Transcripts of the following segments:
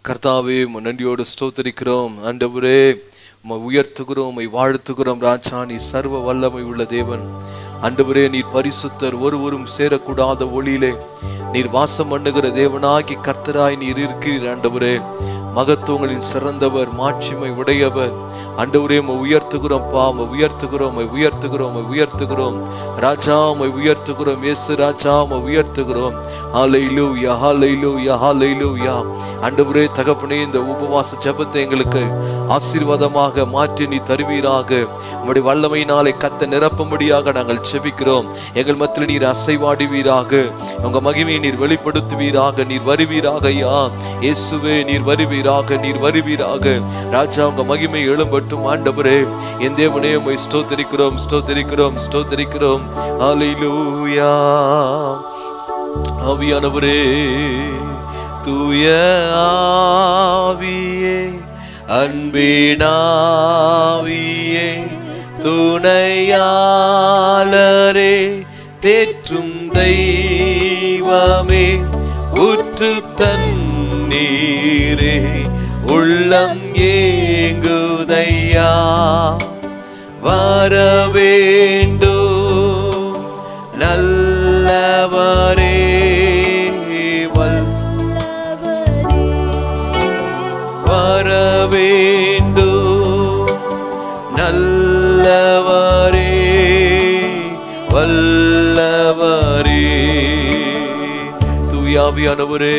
கர்த்தாவே உம்மை நன்றியோடு ஸ்தோத்தரிக்கிறோம் ஆண்டவரே உம்மை உயர்த்துகிறோம் உம்மை வாழ்த்துகிறோம் ராஜா நீ சர்வ வல்லமை உள்ள தேவன் ஆண்டவரே நீர் பரிசுத்தர் ஒருவரும் சேரக்கூடாத ஒளியிலே நீர் வாசம் பண்ணுகிற தேவனாகி கர்த்தராய் நீர் இருக்கிறீர் ஆண்டவரே மகத்துவங்களின் சிறந்தவர் மாட்சிமை உடையவர் ஆண்டவரே உம்மை உயர்த்துகிறோம் பா உம்மை உயர்த்துகிறோம் உம்மை உயர்த்துகிறோம் உம்மை உயர்த்துகிறோம் ராஜா உம்மை உயர்த்துகிறோம் இயேசு ராஜா உம்மை உயர்த்துகிறோம் ஹalleluya ஹalleluya ஹalleluya ஆண்டவரே தகப்பனே இந்த உபவாச ஜெபத்தை எங்களுக்கு ஆசீர்வாதமாக மாற்றி நீ தருவீராக உம்முடைய வல்லமையினாலே கத்த நிரப்பும்படியாக நாங்கள் செபிக்கிறோம் எங்கள் மத்தியில் நீர் அசைவாடுவீராக உங்க மகிமையை நீர் வெளிப்படுத்துவீராக நீர் வருவீராக ஐயா இயேசுவே நீர் வருவீராக நீர் வருவீராக ராஜா உங்க மகிமை எழும்பட்டும் ஆண்டவரே என் தேவனே உம்மை ஸ்தோத்தரிக்கிறோம் ஸ்தோத்தரிக்கிறோம் ஸ்தோத்தரிக்கிறோம் ஹalleluya ஆவியானவரே தூய ஆவியே அன்பினாவியே துணையாளரே தேற்றும் தெய்வமே ஊற்று தண்ணீரே உள்ளம் ஏங்குதையா வரவேண்டோ நல்லவரே வல் வரவேண்டோ நல்லவரே வல்லவரே தூயாவியானவரே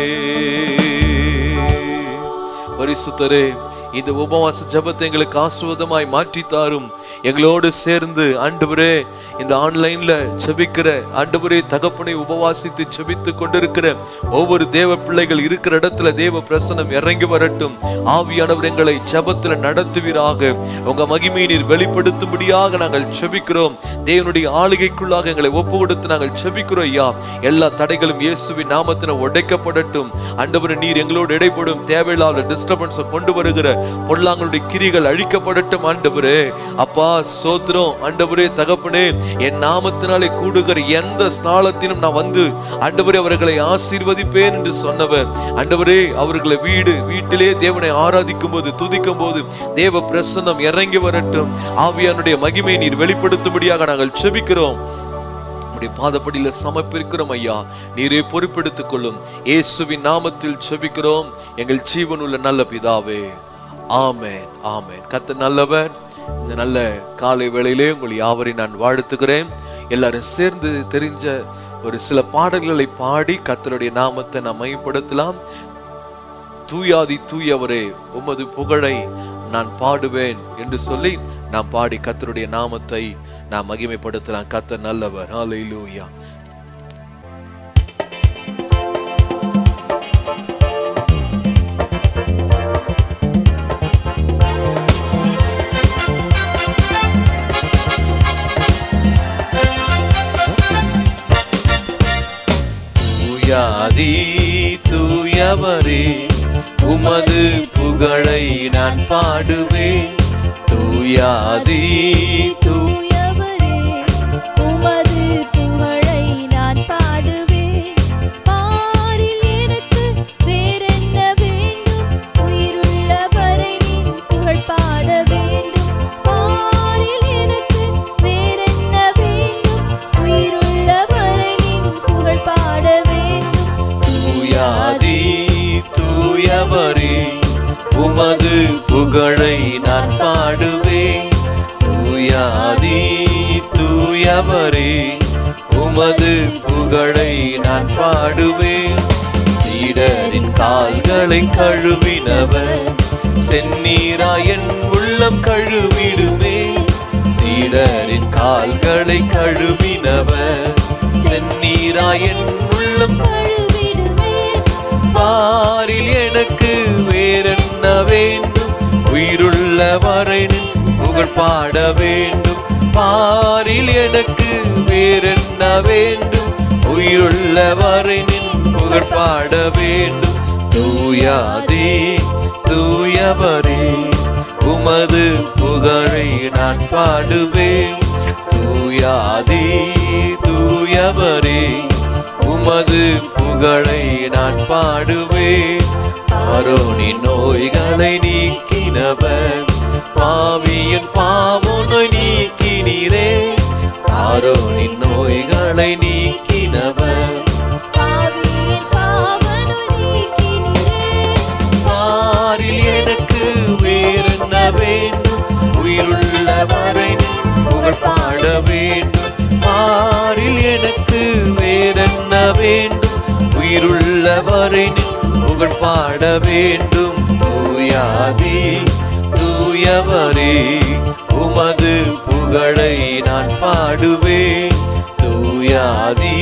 பரிசுத்தரே இந்த உபவாச ஜெபத்தை எங்களுக்கு ஆசுவதமாய் மாற்றி தாரும் எங்களோடு சேர்ந்து ஆண்டவரே இந்த ஆன்லைன்ல ஜெபிக்கிற ஆண்டவரே தகப்பனை உபவாசித்து ஜெபித்து கொண்டிருக்கிற ஒவ்வொரு தேவ பிள்ளைகள் இருக்கிற இடத்துல தேவ பிரசனம் இறங்கி வரட்டும் ஆவியானவர் எங்களை ஜெபத்துல நடத்துவீராக உங்க மகிமையை நீர் வெளிப்படுத்தும்படியாக நாங்கள் ஜெபிக்கிறோம் தேவனுடைய ஆளுகைக்குள்ளாக எங்களை ஒப்பு கொடுத்து நாங்கள் ஜெபிக்கிறோம் ஐயா எல்லா தடைகளும் இயேசுவின் நாமத்தின உடைக்கப்படட்டும் ஆண்டவரே நீர் எங்களோடு இடைப்படும் தேவையில்லாத டிஸ்டர்பன்ஸை கொண்டு வருகிற பொல்லாங்களுடைய கிரிகள் அழிக்கப்படட்டும் ஆண்டவரே அப்பா சோத்திரம் ஆண்டவரே தகப்பனே என் நாமத்தினாலே கூடுகிற எந்த ஸ்நாலத்திலும் நான் வந்து ஆண்டவரே அவர்களை ஆசீர்வதிப்பேன் என்று சொன்னவர் ஆண்டவரே அவர்களை வீடு வீட்டிலே தேவனை ஆராதிக்கும் போது துதிக்கும் போது தேவ பிரசன்னம் இறங்கி வரட்டும் ஆவியானுடைய மகிமை நீர் வெளிப்படுத்தும்படியாக நாங்கள் செபிக்கிறோம் உம்முடைய பாதப்படியில சமர்ப்பிக்கிறோம் ஐயா நீரே பொறுப்பெடுத்துக் கொள்ளும் இயேசுவின் நாமத்தில் செபிக்கிறோம் எங்கள் ஜீவனுள்ள நல்ல பிதாவே ஆமென் ஆமென் கத்த நல்லவர் இந்த நல்ல காலை வேளையிலே உங்கள் யாவரை நான் வாழ்த்துகிறேன் எல்லாரும் சேர்ந்து தெரிஞ்ச ஒரு சில பாடல்களை பாடி கத்தருடைய நாமத்தை நாம் மையப்படுத்தலாம் தூயாதி தூயவரே உமது புகழை நான் பாடுவேன் என்று சொல்லி நாம் பாடி கத்தருடைய நாமத்தை நாம் மகிமைப்படுத்தலாம் கத்த நல்லவர் ஹalleluya தூயாதி தூயவரே உமது புகழை நான் பாடுவேன் தூயாதி தூ தூயவரே உமது புகழை நான் பாடுவேன் பாரில் எனக்கு வேறென்ன வேண்டும் உயிருள்ளவரை நின் புகழ் பாட வேண்டும் பாரில் எனக்கு வேறென்ன வேண்டும் உயிருள்ளவரை நின் புகழ் பாட வேண்டும் தூயாதி தூயவரே உமது புகழை நான் பாடுவேன் தூயாதி தூயவரே உமது புகழை நான் பாடுவேன் சீடரின் கால்களை கழுவினவர் செந்நீராயன் உள்ளம் கழுவிடுமே சீடரின் கால்களை கழுவினவர் செந்நீராயன் உள்ளம் கழுவிடுமே பாரில் எனக்கு வேறென்ன வேண்டும் உயிருள்ள வரை நின் புகழ் பாட வேண்டும் பாரில் எனக்கு வேறென்ன வேண்டும் உயிருள்ள வரை நின் புகழ் பாட வேண்டும் தூயாதே தூயவரே உமது புகழை நான் பாடுவேன் தூயாதே தூயவரே உமது புகழை நான் பாடுவேன் ஆரோனின் நோய்களை நீக்கினவர் பாவியின் பாவனை நீக்கினீரே ஆரோனின் நோய்களை நீக்கினவர் பாவியின் பாவனு நீக்கினீரே பாரில் எனக்கு வேறென்ன வேண்டும் உயிருள்ளவரை நீ புகழ் பாட வேண்டும் பாரில் எனக்கு வேறென்ன வேண்டும் உயிருள்ளவரை நீ புகழ் பாட வேண்டும் தூயாதி தூயவரே உமது புகழை நான் பாடுவேன் தூயாதி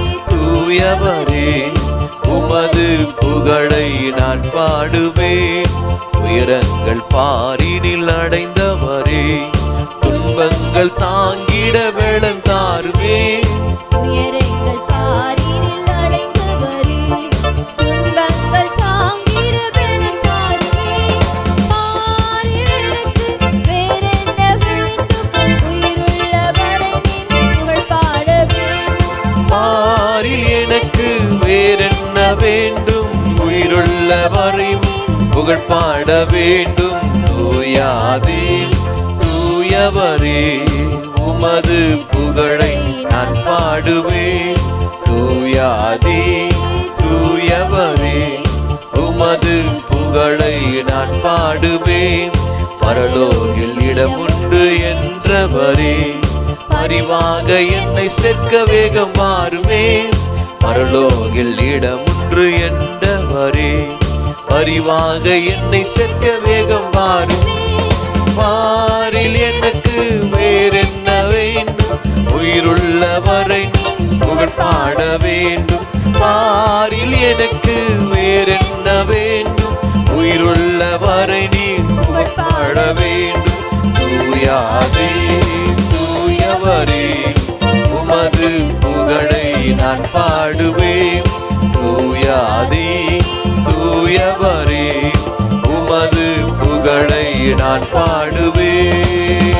தூயவரே உமது புகழை நான் பாடுவேன் உயரங்கள் பாரினில் அடைந்தவரே துன்பங்கள் தாங்கிட வெளந்தாருவே உயரங்கள் பாரினில் அடைந்தவரே துன்பங்கள் தாங்கிட பெலந்தாருமே பாரில் எனக்கு வேறென்ன வேண்டும் உயிருள்ளவரை நின் புகழ் பாட வேண்டும் பாரில் எனக்கு வேறென்ன வேண்டும் உயிருள்ளவரை புகழ் பாட வேண்டும் தூயாதே தூயவரே உமது புகழை நான் பாடுவேன் தூயாதே தூயவரே உமது புகழை நான் பாடுவேன் பரலோகில் இடமுண்டு என்றவரே பரிவாக என்னை செக்க வேகம் மாறுவேன் பரலோகில் இடமுன்று என்றவரே பரிவாக என்னை செக்க வேகம் மாறுமே பாரில் எனக்கு வேறென்ன வேண்டும் உயிருள்ளவரை புகழ் பாட வேண்டும் பாரில் எனக்கு வேறென்ன வேண்டும் உயிருள்ளவரை நீ புகழ் பாட வேண்டும் தூயாதே தூயவரே உமது புகழை நான் பாடுவேன் தூயாதே தூயவரே உமது புகழை நான் பாடுவேன்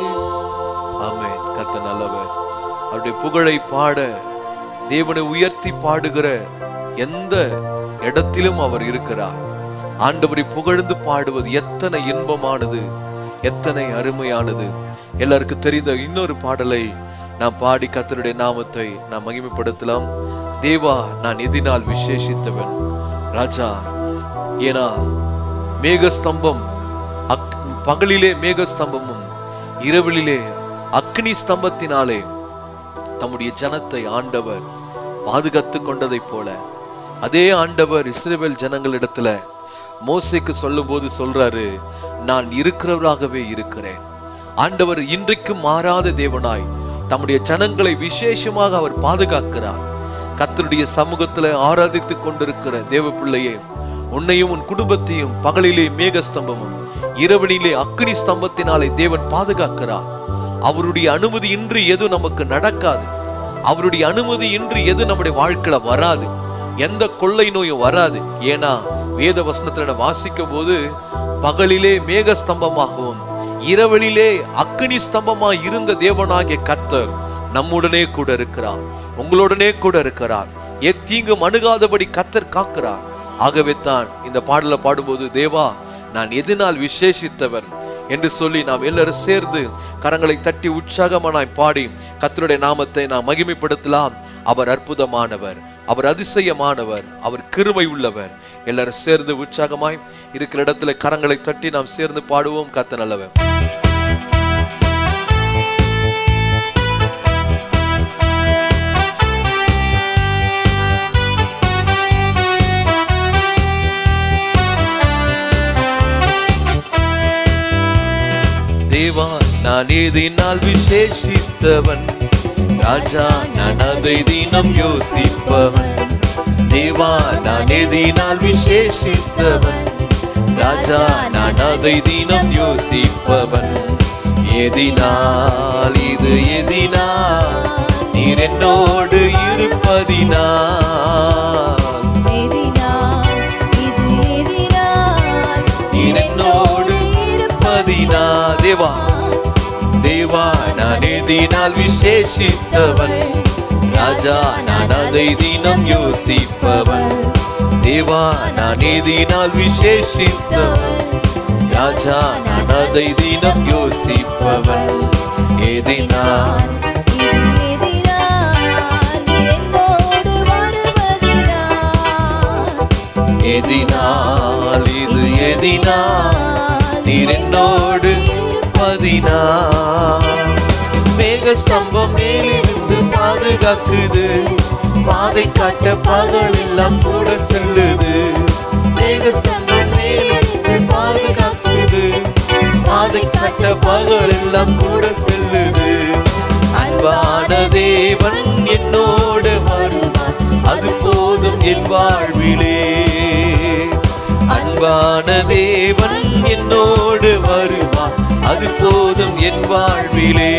ஆமென் கத்த நல்லவர் அவருடைய புகழை பாட தேவனை உயர்த்தி பாடுகிற எந்த இடத்திலும் அவர் இருக்கிறார் ஆண்டவரை புகழ்ந்து பாடுவது எத்தனை இன்பமானது எத்தனை அருமையானது எல்லாருக்கும் தெரிந்த இன்னொரு பாடலை நாம் பாடி கத்தருடைய நாமத்தை நாம் மகிமைப்படுத்தலாம் தேவா நான் எதினால் விசேஷித்தவன் ராஜா ஏனா மேகஸ்தம்பம் அக் பகலிலே மேகஸ்தம்பமும் இரவிலே அக்னி ஸ்தம்பத்தினாலே தம்முடைய ஜனத்தை ஆண்டவர் பாதுகாத்து கொண்டதைப் போல அதே ஆண்டவர் இஸ்ரவேல் ஜனங்களிடத்துல மோசேக்கு சொல்லும்போது சொல்றாரு நான் இருக்கிறவராகவே இருக்கிறேன் ஆண்டவர் இன்றைக்கும் மாறாத தேவனாய் தம்முடைய ஜனங்களை விசேஷமாக அவர் பாதுகாக்கிறார் கர்த்தருடைய சமூகத்துல ஆராதித்துக் கொண்டிருக்கிற தேவ பிள்ளையே உன்னையும் உன் குடும்பத்தையும் பகலிலே மேகஸ்தம்பமும் இரவனிலே அக்னி ஸ்தம்பத்தினாலே தேவன் பாதுகாக்கிறார் அவருடைய அனுமதி இன்றி எது நமக்கு நடக்காது அவருடைய அனுமதி இன்றி எது நம்முடைய வாழ்க்கையில வராது எந்த கொள்ளை நோயும் வராது ஏன்னா வேத வசனத்துல நான் வாசிக்கும் போது பகலிலே மேக ஸ்தம்பமாகவும் இரவலிலே அக்னி ஸ்தம்பமாய் இருந்த தேவனாகிய கர்த்தர் நம்முடனே கூட இருக்கிறார் உங்களுடனே கூட இருக்கிறார் எத்தீங்கும் அணுகாதபடி கர்த்தர் காக்கிறார் ஆகவே தான் இந்த பாடலை பாடும்போது தேவா நான் எதனால் விசேஷித்தவன் என்று சொல்லி நாம் எல்லாரும் சேர்ந்து கரங்களை தட்டி உற்சாகமானாய் பாடி கர்த்தருடைய நாமத்தை நாம் மகிமைப்படுத்தலாம் அவர் அற்புதமானவர் அவர் அதிசயமானவர் அவர் கிருபை உள்ளவர் எல்லாரும் சேர்ந்து உற்சாகமாய் இருக்கிற இடத்துல கரங்களை தட்டி நாம் சேர்ந்து பாடுவோம் கத்த நல்லவர் தேவா நான் ஏதினால் விசேஷித்தவன் ராஜா நான் அதை தினம் யோசிப்பவன் தேவா நான் ஏதினால் விசேஷித்தவன் ராஜா நான் அதை தினம் யோசிப்பவன் எதினால் இது எதினால் நீர் என்னோடு இருப்பதினால் எதினால் இது எதினால் நீர் என்னோடு இருப்பதினா தேவா தேவா நான் எதினால் விசேஷித்தவன் ராஜா நான் அதை தினம் யோசிப்பவன் தேவா நான் நீதினால் விசேஷித்தவன் ராஜா நான் அதை தினம் யோசிப்பவன் எதினால் இது எதினால் இரண்டோடு வருவதினால் எதினால் இது எதினால் நீர் என்னோடு பதினா மேக ஸ்தம்பம் மேலிருந்து பாதுகாக்குது பாதை காட்ட பகல் எல்லாம் கூட செல்லுது மேக ஸ்தம்பம் மேலிருந்து பாதுகாக்குது பாதை காட்ட பகல் எல்லாம் கூட செல்லுது அன்பான தேவன் என்னோடு வருவார் அது போதும் என் வாழ்விலே அன்பான தேவன் என்னோடு வருவார் அது போதும் என் வாழ்விலே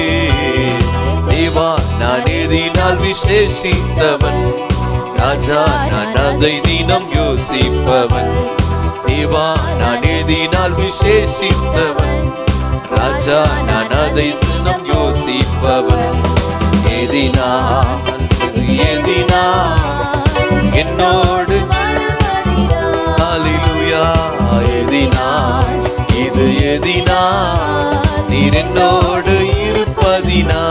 தேவா நான் எதினால் விசேஷித்தவன் ராஜா நான் அதை தினம் யோசிப்பவன் தேவா நான் எதினால் விசேஷித்தவன் ராஜா நான் அதை தினம் யோசிப்பவன் எதினால் இது எதினால் என்னோடு ஹalleluya எதினால் இது எதினால் நீர் என்னோடு இருப்பதினா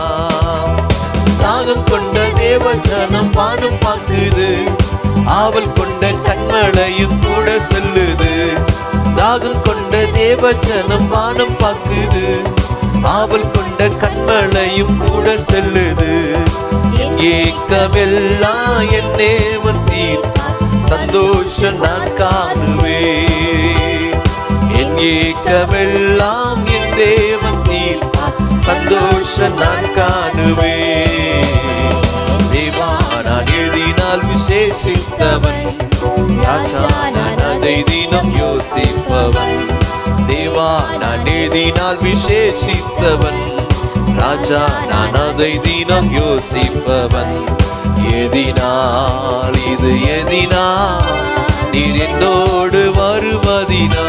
தாகம் கொண்ட தேவஜனம் வானம் பார்க்குது ஆவல் கொண்ட கண்மலையும் கூட செல்லுது தாகம் கொண்ட தேவஜனம் வானம் பார்க்குது ஆவல் கொண்ட கண்மலையும் கூட செல்லுது என் ஏக்கமெல்லாம் என் தேவன் தீர்ப்பார் சந்தோஷம் நான் காணுவேன் என் ஏக்கமெல்லாம் என் தேவன் தீர்ப்பார் சந்தோஷம் நான் காணுவேன் தேவா நான் எழுதினால் விசேஷித்தவன் ராஜா நான் அதை தினம் யோசிப்பவன் தேவா நான் எழுதினால் விசேஷித்தவன் ராஜா நான் அதை தினம் யோசிப்பவன் எதினால் இது எதினால் நீர் என்னோடு வருவதினா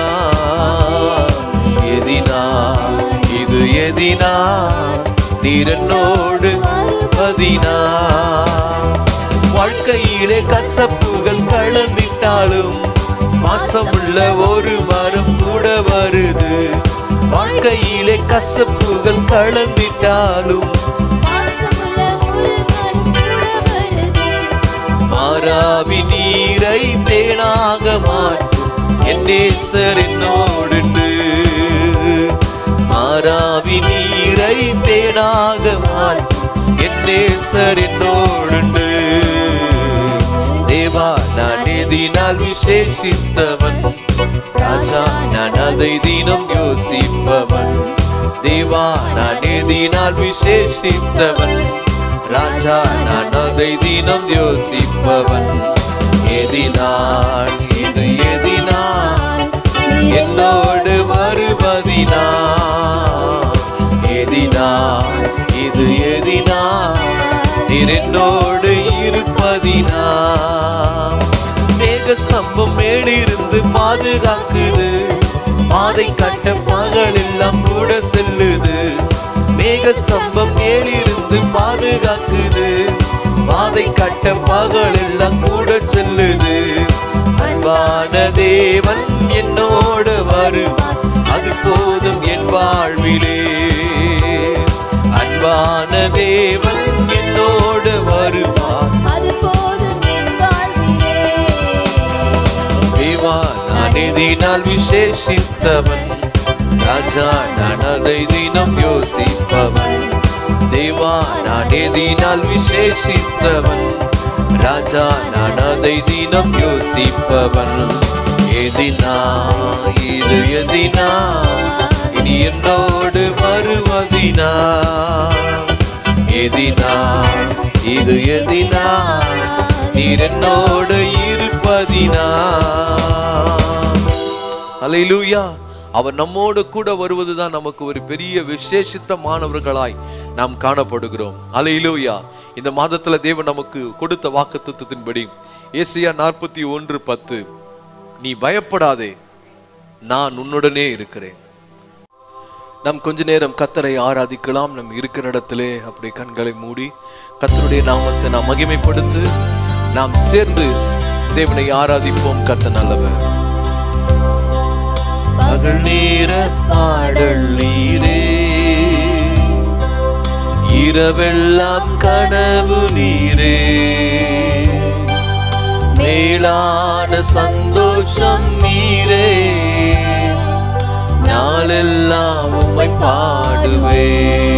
எதினால் இது எதினால் நீர் என்னோடு வருவதினா வாழ்க்கையிலே கசப்புகள் கலந்திட்டாலும் மாசமுள்ள ஒரு மரம் கூட வருது வாழ்க்கையிலே கசப்புகள் கலந்திட்டாலும் பாசமுள்ள ஒரு மரம் கூட வருது மாறாவி நீரை தேனாக மாற்றும் என் நேசர் என்னோடுண்டு மாறாவி நீரை தேனாக மாற்றும் என் நேசர் என்னோடுண்டு தேவா நான் எதினால் விசேஷித்தவன் ராஜா நான் அதை தினம் யோசிப்பவன் தேவா நான் எதினால் விசேஷித்தவன் ராஜா நான் அதை தினம் யோசிப்பவன் எதினால் இது எதினால் என்னோடு வருவதினா எதினால் இது எதினால் நீர் என்னோடு இருப்பதினா மேக ஸ்தம்பம் மேலிருந்து பாதுகாக்குது பாதை கட்ட பகல் எல்லாம் கூட செல்லுது மேக ஸ்தம்பம் மேலிருந்து பாதுகாக்குது பாதை கட்ட பகல் எல்லாம் கூட செல்லுது அன்பான தேவன் என்னோடு வருவார் அது போதும் என் வாழ்விலே அன்பான தேவன் என்னோடு வருவார் அது போதும் என் வாழ்விலே தேவா நான் எதினால் விசேஷித்தவன் ராஜா நான் அதை தினம் யோசிப்பவன் தேவா நான் எதினால் விசேஷித்தவன் ராஜா நான் அதை தினம் யோசிப்பவன் எதினா இது எதினா இனி என்னோடு வருவதினா எதினா இது எதினா நீர் என்னோடு இருப்பதினா அலையிலூயா அவர் நம்மோடு கூட வருவதுதான் நமக்கு ஒரு பெரிய விசேஷித்தமானவர்களாய் நாம் காணப்படுகிறோம் அலையிலூயா இந்த மாதத்துல தேவன் நமக்கு கொடுத்த வாக்குத்தத்தின்படி ஏசியா நாற்பத்தி ஒன்று பத்து நீ பயப்படாதே நான் உன்னுடனே இருக்கிறேன் நாம் கொஞ்ச நேரம் கத்தரை ஆராதிக்கலாம் நம் இருக்கிற இடத்திலே அப்படி கண்களை மூடி கத்தருடைய நாமத்தை நாம் மகிமைப்படுத்து நாம் சேர்ந்து தேவனை ஆராதிப்போம் கத்த நல்லவர் பகல் நேர பாடல் நீரே இரவெல்லாம் கனவு நீரே மேலான சந்தோஷம் நீரே நாளெல்லாம் உம்மை பாடுவே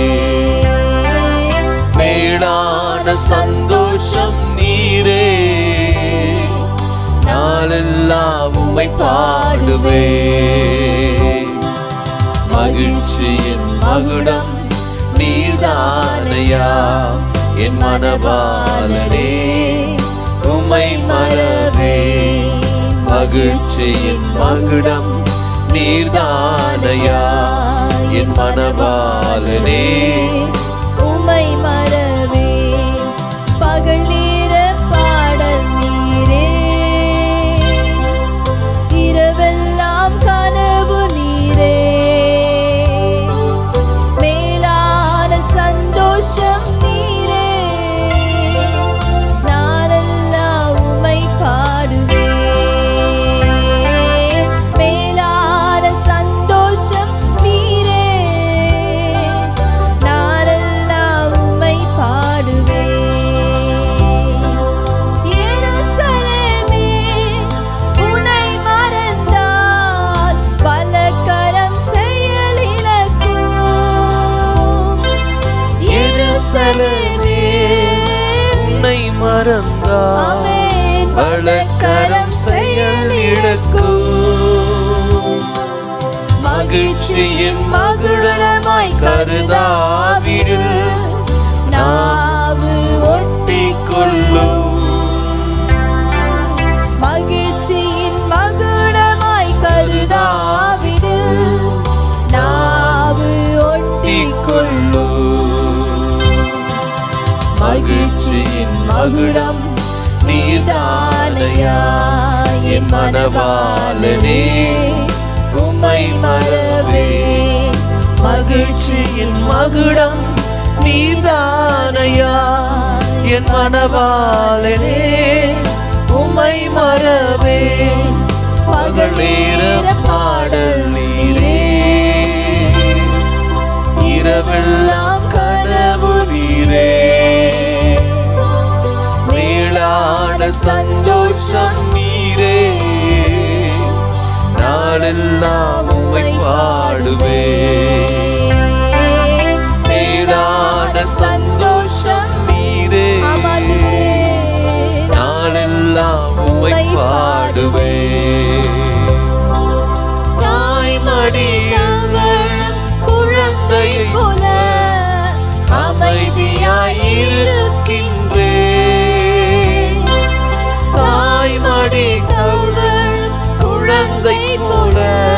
மேலான சந்தோஷம் நீரே நாளெல்லாம் உம்மை பாடுவே மகிழ்ச்சியின் மகுடம் நீதானையா என் மனபாலனே உம்மை மறவே மகிழ்ச்சியின் மகுடம் நீர்தானையா என் மனபாலனே உமை மறவே பகல் நேர பாடல் நீரே இரவெல்லாம் கனவு நீரே மேலான சந்தோஷம் நீரே நாளெல்லாம் உமை பாடுவே மேலான சந்தோஷம் நீரே நாளெல்லாம் உம்மை பாடுவே எருசலேமே உன்னை மறந்தால் பல கரம் செயலிழக்கும் எருசலேமே உன்னை மறந்தா ஆமென் வழக்கரம் செயல் இழக்கும் மகிழ்ச்சியின் மகுடமாய் கருதாவிடு நாவு ஒட்டி கொள்ளும் மகிழ்ச்சியின் மகுடமாய் கருதாவிடு நாவு ஒட்டி கொள்ளும் மகிழ்ச்சியின் மகுடம் நீதானையா என் மனவாளனே உம்மை மறவே மகிழ்ச்சியின் மகுடம் நீதானையா என் மனவாளனே உம்மை மறவே பகல் நேர பாடல் நீரே இரவெல்லாம் கனவு நீரே மேலான சந்தோஷம் நீரே நாளெல்லாம் உம்மை பாடுவே மேலான சந்தோஷம் நீரே நாளெல்லாம் உம்மை பாடுவே தாய்மடி தவழும் குழந்தை போல அமைதியாயிருக்கின்றேன் தாய்மடி தவழும் குழந்தை போல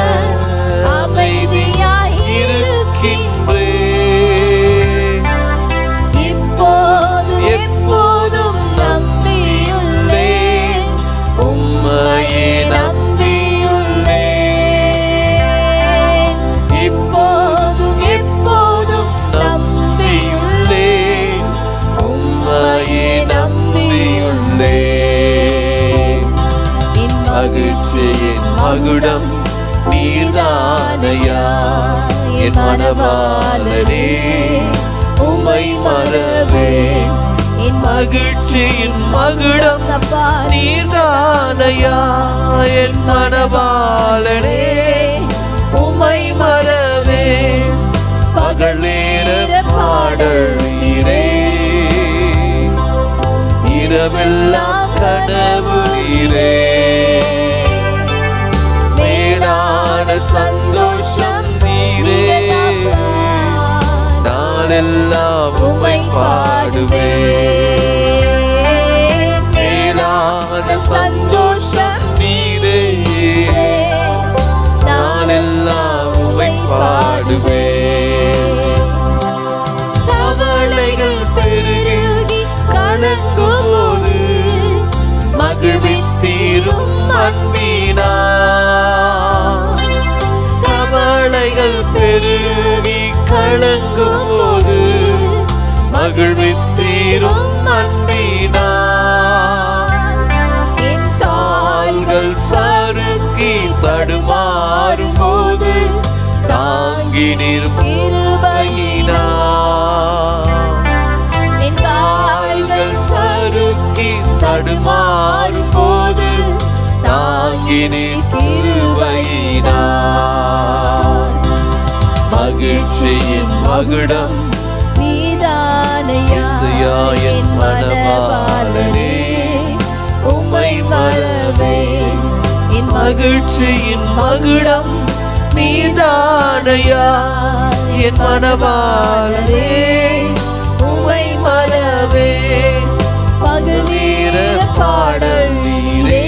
அமைதியாயிருக்கின்றேன் இப்போதும் எப்போதும் நம்பியுள்ளேன் உம்மையே நம்பியுள்ளேன் இப்போதும் எப்போதும் நம்பியுள்ளேன் உம்மையே நம்பியுள்ளேன் என் மகிழ்ச்சியின் மகுடம் நீர்தானையா என் மனவாளனே உம்மை மறவே என் மகிழ்ச்சியின் மகுடம் அப்பா நீர்தானையா என் மனவாளனே உம்மை மறவே பகல் நேர பாடல் நீரே இரவெல்லாம் கனவு நீரே மேலான சந்தோஷம் நீரே நாளெல்லாம் உம்மை பாடுவே மேலான சந்தோஷம் நீரே நாளெல்லாம் உம்மை பாடுவே கவலைகள் பெருகி கலங்கும் போது மகிழ்வித்தீரும் அன்பினா கவலைகள் பெருகி கலங்கும் போது மகிழ்வித்தீரும் அன்பினா என் தடுமாறும் போது தாங்கினி திருவையினார் மகிழ்ச்சியின் மகுடம் நீதானையா இசையா என் மனவாளனே உம்மை மறவே என் மகிழ்ச்சியின் மகுடம் நீதானையா என் மனவாளனே உம்மை மறவே பகல் நேர பாடல் நீரே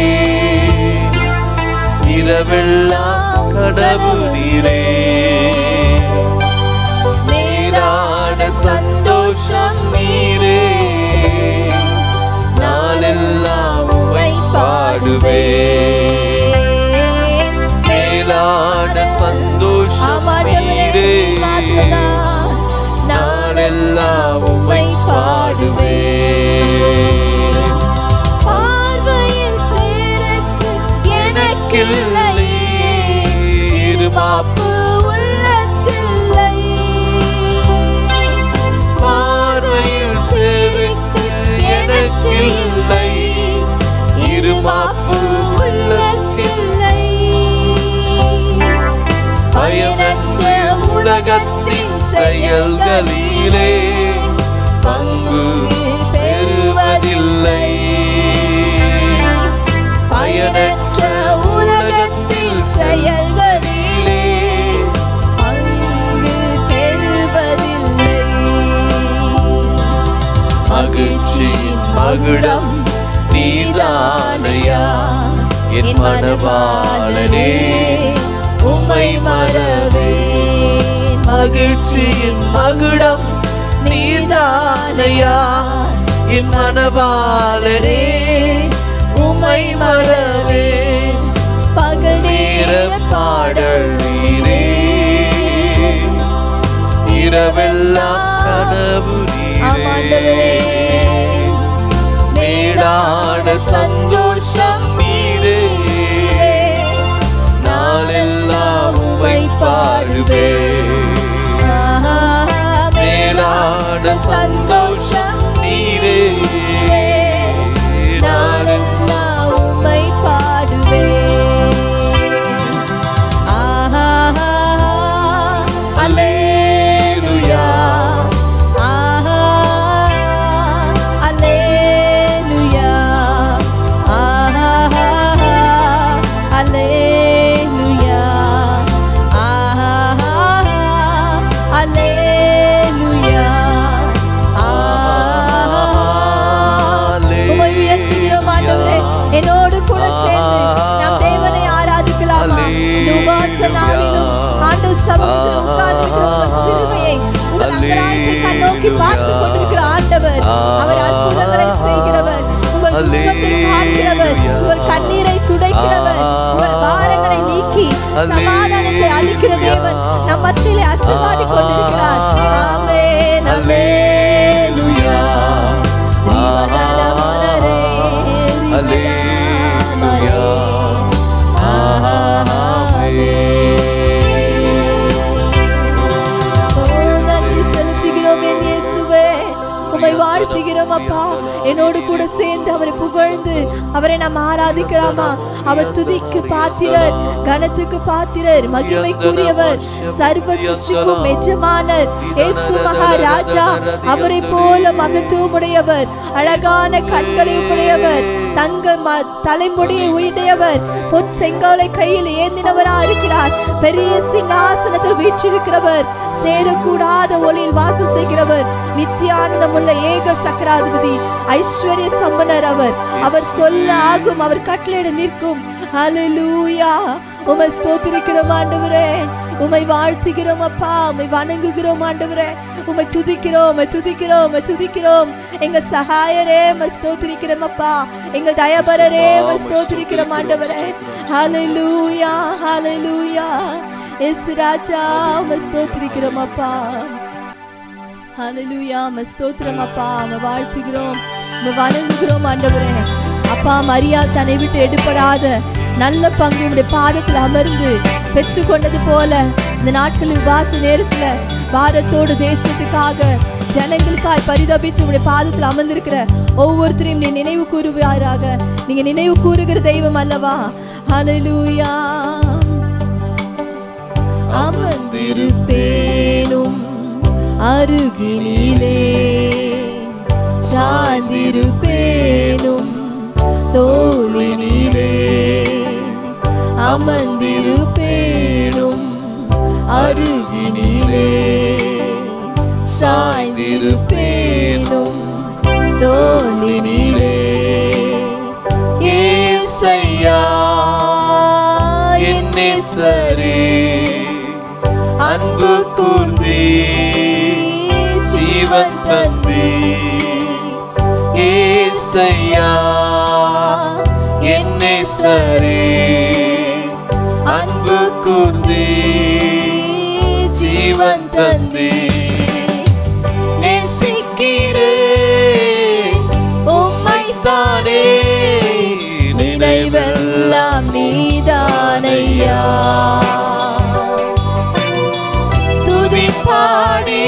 இரவெல்லாம் கனவு நீரே மேலான சந்தோஷம் நீரே நாளெல்லாம் உம்மை பாடுவே மேலான சந்தோஷம் நீரே நாளெல்லாம் உம்மை பாடுவே பார்வையில் சேரக்கு எனக்கில்லையே இருமாப்பு உள்ளத்தில்லை பார்வையில் சேருக்கு எனக்கு இல்லை இருமாப்பு உள்ளத்தில்லை பயனற்ற உலகத்தின் செயல்களிலே பங்கு பெறுவதில்லை பயனற்ற உலகத்தின் செயல்களிலே பங்கு பெறுவதில்லை மகிழ்ச்சியின் மகுடம் நீதானையா என் மனவாளனே உம்மை மறவே மகிழ்ச்சியின் மகுடம் நீதானையா என் மனவாளனே உம்மை மறவே பகல் நேர நேர பாடல் நீரே இரவெல்லாம் கனவு ஆமாண்டவரே நீரே மேலான சந்தோஷம் நீரே நாளெல்லாம் உம்மை பாடுவே மேலான சந்தோஷம் நீரே நாளெல்லாம் உம்மை பாடுவே ஆஹா அல்லேலூயா ஆஹா அல்லேலூயா ஆஹா அல்லேலூயா ஆஹா அல்லேலூயா ஆஹா உம்மை உயர்த்துகிறோம் ஆண்டவரே என்னோடு கூட சேர்ந்து நாம் தேவனை ஆராதிக்கலாமா இந்த உபாச நாளிலும் ஆண்டு சமூகத்தில் உட்கார்ந்திருக்கிற உங்கள் சிறுமையை உங்கள் அங்கலாய்க்கு கண்ணோக்கி பார்த்து கொண்டிருக்கிற ஆண்டவர் அவர் அற்புதங்களை செய்கிறவர் உங்கள் துக்கத்தை காண்கிறவர் உங்கள் கண்ணீரை துடைக்கிறவர் உங்கள் பாரங்களை நீக்கி சமாதானத்தை அளிக்கிற தேவன் நம் மத்தியிலே அசைவாடி கொண்டிருக்கிறார் ஆமென் அல்லேலூயா ரிவதனமனரே, ரிவதனமனரே. ஓ, நன்றி செலுத்துகிறோம் என் இயேசுவே உம்மை வாழ்த்துகிறோம் அப்பா என்னோடு கூட சேர்ந்து அவரை புகழ்ந்து அவரை நாம் ஆராதிக்கலாமா அவர் துதிக்கு பாத்திரர் கனத்துக்கு பாத்திரர் மகிமைக்குரியவர் சர்வ சிருஷ்டிக்கும் எஜமானர் இயேசு மகாராஜா அவரை போல மகத்துவமுடையவர் அழகான கண்களை உடையவர் தங்க ம- தலைமுடியை உடையவர் பொன் செங்கோலை கையில் ஏந்தினவரா இருக்கிறார் பெரிய சிங்காசனத்தில் வீற்றிருக்கிறவர் சேரக்கூடாத ஒளியில் வாசம் செய்கிறவர் நித்தியானந்தம் உள்ள ஏக சக்கராதிபதி ஐஸ்வர்ய சம்பனர் அவர் அவர் சொல்ல ஆகும் அவர் கட்டளையிட நிற்கும் ஹalleluya உமை ஸ்தோத்திரிக்கிறோம் ஆண்டவரே உமை வாழ்த்துகிறோம் அப்பா உமை வணங்குகிறோம் ஆண்டவரே உமை துதிக்கிறோம் உமை துதிக்கிறோம் உமை துதிக்கிறோம் எங்க சகாயரே உமை ஸ்தோத்திரிக்கிறோம் அப்பா எங்க தயபரரே உமை ஸ்தோத்திரிக்கிறோம் ஆண்டவரே ஹalleluya ஹalleluya எஸ் ராஜா உமை ஸ்தோத்திரிக்கிறோம் அப்பா ஹalleluya உம்மை ஸ்தோத்திரம் அப்பா உம்மை வாழ்த்துகிறோம் உம்மை வணங்குகிறோம் ஆண்டவரே அப்பா மரியா தன்னை விட்டு எடுபடாத நல்ல பங்கு உடைய பாதத்தில் அமர்ந்து பெற்றுக்கொண்டது போல இந்த நாட்கள் உபாச நேரத்துல பாரத்தோடு தேசத்துக்காக ஜனங்களுக்காய் பரிதபித்து உடைய பாதத்தில் அமர்ந்திருக்கிற ஒவ்வொருத்தரையும் நீ நினைவு கூறுவாராக நீங்க நினைவு கூறுகிற தெய்வம் அல்லவா ஹalleluya அமர்ந்திருப்பேனும் அருகினிலே சார்ந்திருப்பேனும் தோளினிலே அமர்ந்திருப்பேனும் அருகினிலே சாய்ந்திருப்பேனும் தோளினிலே ஏசையா என் நேசரே அன்பு கூர்ந்தே ஜீவன் தந்தே ஏசையா என்னை சரே அன்பு கூர்ந்தே ஜீவன் தந்தே நேசிக்கிறேன் உம்மைத்தானே நினைவெல்லாம் நீதானையா துதி பாடி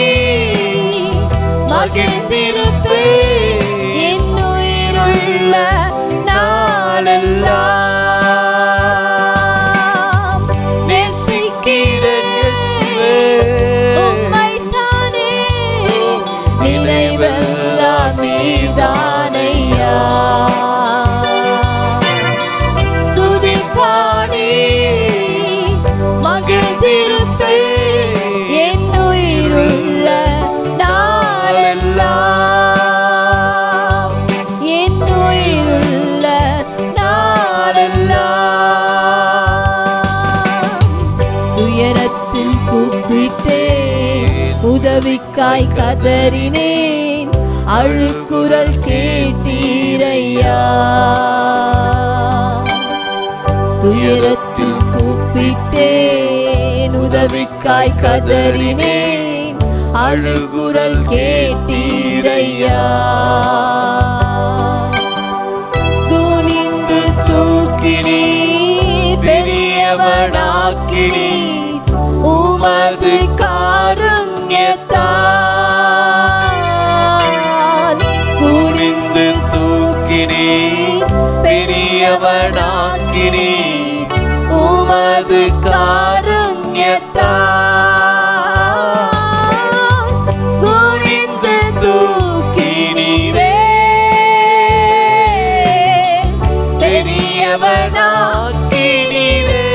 மகிழ்ந்திருப்பேன் என் உயிருள்ள நாளெல்லாம் நேசிக்கிறேன் உம்மைத்தானே நினைவெல்லாம் நீதானையா துதி பாடி மகிழ்ந்திருப்பேன் என் உயிருள்ள நாளெல்லாம் என் உயிருள்ள நாளெல்லாம் துயரத்தில் கூப்பிட்டேன் உதவிக்காய் கதறினேன் அழுக்குரல் கேட்டீரையா துயரத்தில் கூப்பிட்டேன் உதவிக்காய் கதறினேன் அழுகுரல் கேட்டீரையா குனிந்து தூக்கினீ பெரியவனாக்கினீ உமது காருண்யத்தால் குனிந்து தூக்கினீ பெரியவனாக்கினீ உமது காருண்யத்தால் குனிந்து தூக்கினீரே பெரியவனாக்கினீரே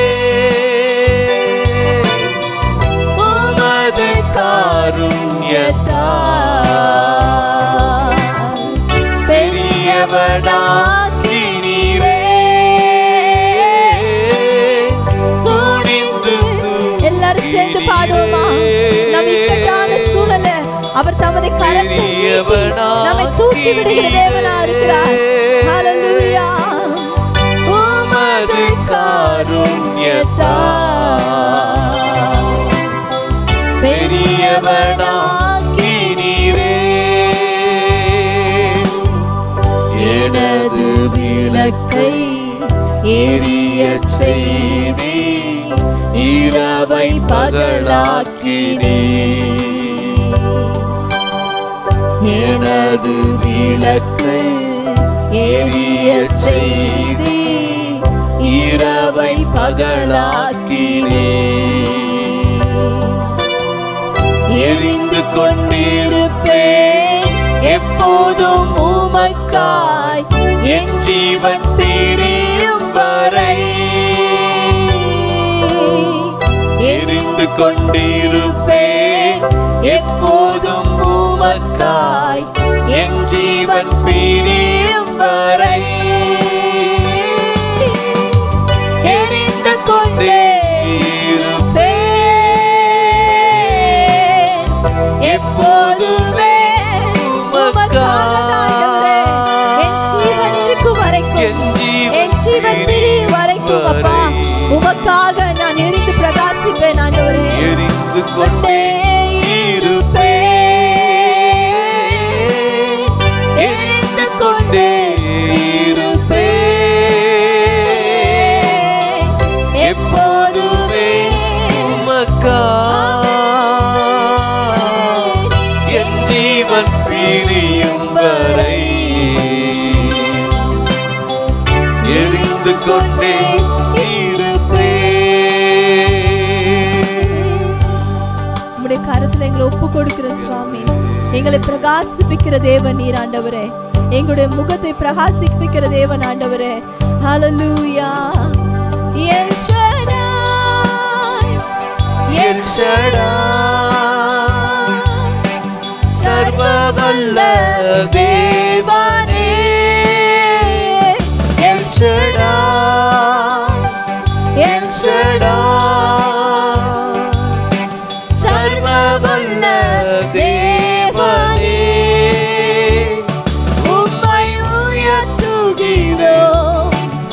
உமது காருண்யத்தால் பெரியவனாக்கினீரே குனிந்து எல்லாரும் சேர்ந்து பாடுவோமா நம் இக்கட்டான சூழல அவர் தமது கரத்தை நீட்டி நம்மை தூக்கி விடுகிற தேவனா இருக்கிறார் ஹalleluya உமது காருண்யத்தால் பெரியவனாக்கினீரே எனது விளக்கை எரிய செய்தி இரவை பகலாக்கினே எனது விளக்கு எரிய செய்தி இரவை பகலாக்கினே எரிந்து கொண்டிருப்பேன் எப்போதும் உமக்காய் என் ஜீவன் பிரியும் வரை எரிந்து கொண்டிருப்பேன் எப்போதும் உமக்காய் என் ஜீவன் பிரியும் வரை எரிந்து கொண்டே இருப்பேன் எப்போதுமே உமக்காக ஆண்டவரே, என் ஜீவன் இருக்கும் வரைக்கும் என் ஜீவன் பிரியும் வரைக்கும் அப்பா உமக்காக நான் எரிந்து பிரகாசிப்பேன் ஆண்டவரே எரிந்து கொண்டே இருப்பேன் எரிந்து கொண்டே இருப்பேன் எப்போதுமே என் ஜீவ கொண்டே இருப்பேன் உம்முடைய கருத்துல எங்களை ஒப்பு கொடுக்கிற சுவாமி எங்களை பிரகாசிப்பிக்கிற தேவன் நீர் ஆண்டவரே எங்களுடைய முகத்தை பிரகாசிப்பிக்கிற தேவன் ஆண்டவரே ஹalleluya எல் ஷடாய் எல் ஷடாய், சர்வவல்ல தேவனே எல் ஷடாய், எல் ஷடாய், சர்வவல்ல தேவனே உம்மை உயர்த்துகிறோம்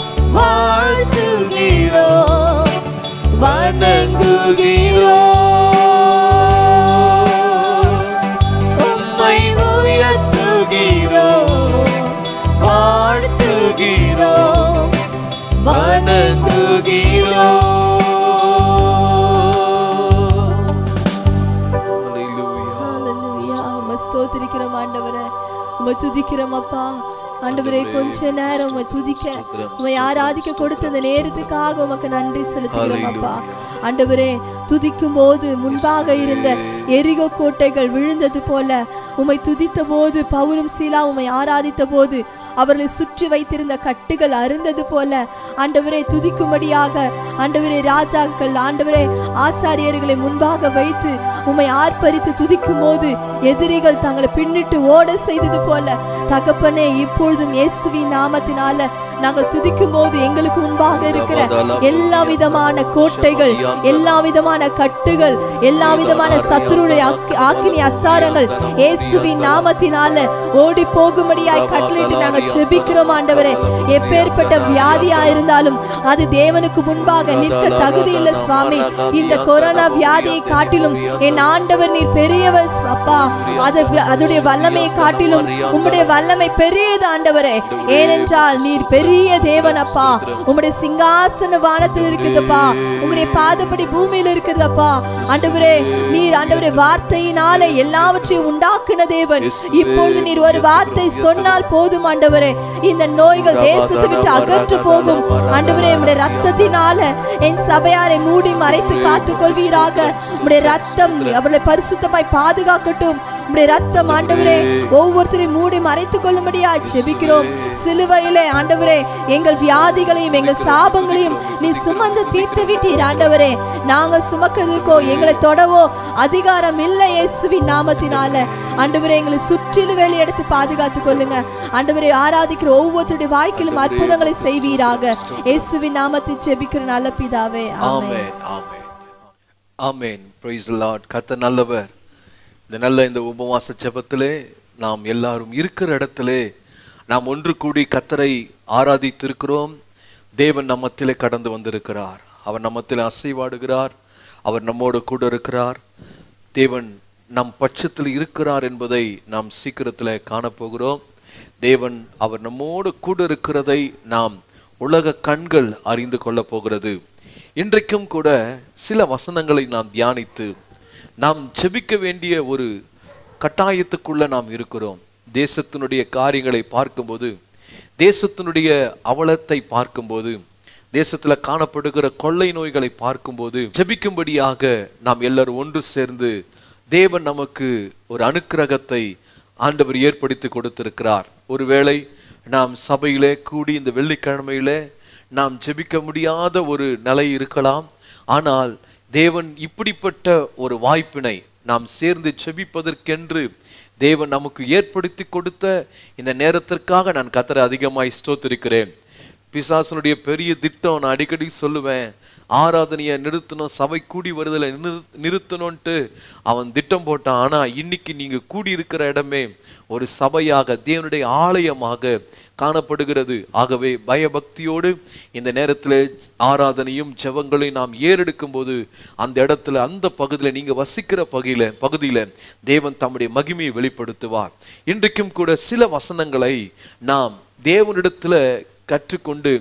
வாழ்த்துகிறோம் வணங்குகிறோம் உம்மை உயர்த்துகிறோம் வாழ்த்துகிறோம் வணங்குகிறோம் ஹalleluya உம்மை ஸ்தோத்திரிக்கிறோம் ஆண்டவரே உம்மை துதிக்கிறோம் அப்பா ஆண்டவரே கொஞ்ச நேரம் உம்மை துதிக்க உம்மை ஆராதிக்க கொடுத்த இந்த நேரத்துக்காக உமக்கு நன்றி செலுத்துகிறோம் அப்பா ஆண்டவரே துதிக்கும் போது முன்பாக இருந்த எரிகோ கோட்டைகள் விழுந்தது போல உம்மை துதித்த போது பவுலும் சீலா உம்மை ஆராதித்த போது அவர்களை சுற்றி வைத்திருந்த கட்டுகள் அருந்தது போல ஆண்டவரே துதிக்கும்படியாக ஆண்டவரே ராஜாக்கள் ஆண்டவரே ஆசாரியர்களை முன்பாக வைத்து உம்மை ஆர்ப்பரித்து துதிக்கும் போது எதிரிகள் தங்களை பின்னிட்டு ஓட செய்தது போல தகப்பனே இப்பொழுதும் இயேசுவின் நாமத்தினால நாங்கள் துதிக்கும் போது எங்களுக்கு முன்பாக இருக்கிற எல்லா விதமான கோட்டைகள் எல்லா விதமான கட்டுகள் எல்லா விதமான சத்துருடைய ஆக்கி- ஆக்கினி அஸ்தாரங்கள் இயேசுவின் நாமத்தினால ஓடி போகும்படியாய் கட்டளையிட்டு நாங்க செபிக்கிறோம் ஆண்டவரே எப்பேற்பட்ட வியாதியா இருந்தாலும் அது தேவனுக்கு முன்பாக நிற்க தகுதி இல்லை சுவாமி இந்த கொரோனா வியாதியை காட்டிலும் என் ஆண்டவர் நீர் பெரியவர் சு- அப்பா அது அதனுடைய வல்லமையை காட்டிலும் உம்முடைய வல்லமை பெரியது ஆண்டவரே ஏனென்றால் நீர் பெரிய தேவன் அப்பா உம்முடைய சிங்காசன வானத்தில் இருக்குதுப்பா உம்முடைய பாதப்படி பூமியில் இருக்குதப்பா ஆண்டவரே நீர் ஆண்டவரே வார்த்தையினாலே எல்லாவற்றையும் உண்டாக்குன தேவன் இப்பொழுது நீர் ஒரு வார்த்தை சொன்னால் போதும் ஆண்டவரே இந்த நோய்கள் தேசத்தை விட்டு அகன்று போகும் ஆண்டவரே உம்முடைய ரத்தத்தினால என் சபையாரை மூடி மறைத்து காத்துக் கொள்வீராக உம்முடைய ரத்தம் அவர்களை பரிசுத்தமாய் பாதுகாக்கட்டும் உம்முடைய ரத்தம் ஆண்டவரே ஒவ்வொருத்தரையும் மூடி மறைத்துக் கொள்ளும்படியா ஜெபிக்கிறோம் சிலுவையிலே ஆண்டவரே எங்கள் வியாதிகளையும் எங்கள் சாபங்களையும் நீ சுமந்து தீர்த்து விட்டீர் ஆண்டவரே நாங்கள் சுமக்கிறதுக்கோ எங்களை தொடவோ அதிகாரம் இல்லை இயேசுவின் நாமத்தினால ஆண்டவரே எங்களை சுற்றிலும் வேலி எடுத்து பாதுகாத்துக் கொள்ளுங்க ஆண்டவரை ஆராதிக்கிற ஒவ்வொருத்தருடைய வாழ்க்கையிலும் அற்புதங்களை செய்வீராக இயேசுவின் நாமத்தில் ஜெபிக்கிற நல்ல பிதாவே ஆமென் ஆமென் ஆமென் ஆமென் பிரைஸ் லார்ட் கர்த்தர் நல்லவர் இந்த நல்ல இந்த உபவாச ஜெபத்திலே நாம் எல்லாரும் இருக்கிற இடத்திலே நாம் ஒன்று கூடி கத்தரை ஆராதித்திருக்கிறோம் தேவன் நம்மத்திலே கடந்து வந்திருக்கிறார் அவர் நம்மத்திலே அசைவாடுகிறார் அவர் நம்மோடு கூட இருக்கிறார் தேவன் நம் பட்சத்தில் இருக்கிறார் என்பதை நாம் சீக்கிரத்தில் காணப்போகிறோம் தேவன் அவர் நம்மோடு கூட இருக்கிறதை நாம் உலக கண்கள் அறிந்து கொள்ளப் போகிறது இன்றைக்கும் கூட சில வசனங்களை நாம் தியானித்து நாம் செபிக்க வேண்டிய ஒரு கட்டாயத்துக்குள்ள நாம் இருக்கிறோம் தேசத்தினுடைய காரியங்களை பார்க்கும்போது தேசத்தினுடைய அவலத்தை பார்க்கும்போது தேசத்துல காணப்படுகிற கொள்ளை நோய்களை பார்க்கும்போது ஜெபிக்கும்படியாக நாம் எல்லாரும் ஒன்று சேர்ந்து தேவன் நமக்கு ஒரு அனுக்கிரகத்தை ஆண்டவர் ஏற்படுத்தி கொடுத்திருக்கிறார் ஒருவேளை நாம் சபையிலே கூடி இந்த வெள்ளிக்கிழமையிலே நாம் ஜெபிக்க முடியாத ஒரு நிலை இருக்கலாம் ஆனால் தேவன் இப்படிப்பட்ட ஒரு வாய்ப்பினை நாம் சேர்ந்து செபிப்பதற்கென்று தேவன் நமக்கு ஏற்படுத்தி கொடுத்த இந்த நேரத்திற்காக நான் கத்தரை அதிகமாய் ஸ்தோத்திருக்கிறேன் பிசாசனுடைய பெரிய திட்டம் நான் அடிக்கடி சொல்லுவேன் ஆராதனையை நிறுத்தணும் சபை கூடி வருதலை நிறு- நிறுத்தணும்ன்ட்டு அவன் திட்டம் போட்டான் ஆனா இன்னைக்கு நீங்க கூடி இருக்கிற இடமே ஒரு சபையாக தேவனுடைய ஆலயமாக காணப்படுகிறது ஆகவே பயபக்தியோடு இந்த நேரத்தில் ஆராதனையும் ஜெபங்களையும் நாம் ஏறெடுக்கும் போது அந்த இடத்துல அந்த பகுதியில நீங்க வசிக்கிற பகுதியில பகுதியில தேவன் தம்முடைய மகிமையை வெளிப்படுத்துவார் இன்றைக்கும் கூட சில வசனங்களை நாம் தேவனிடத்துல கற்றுக்கொண்டு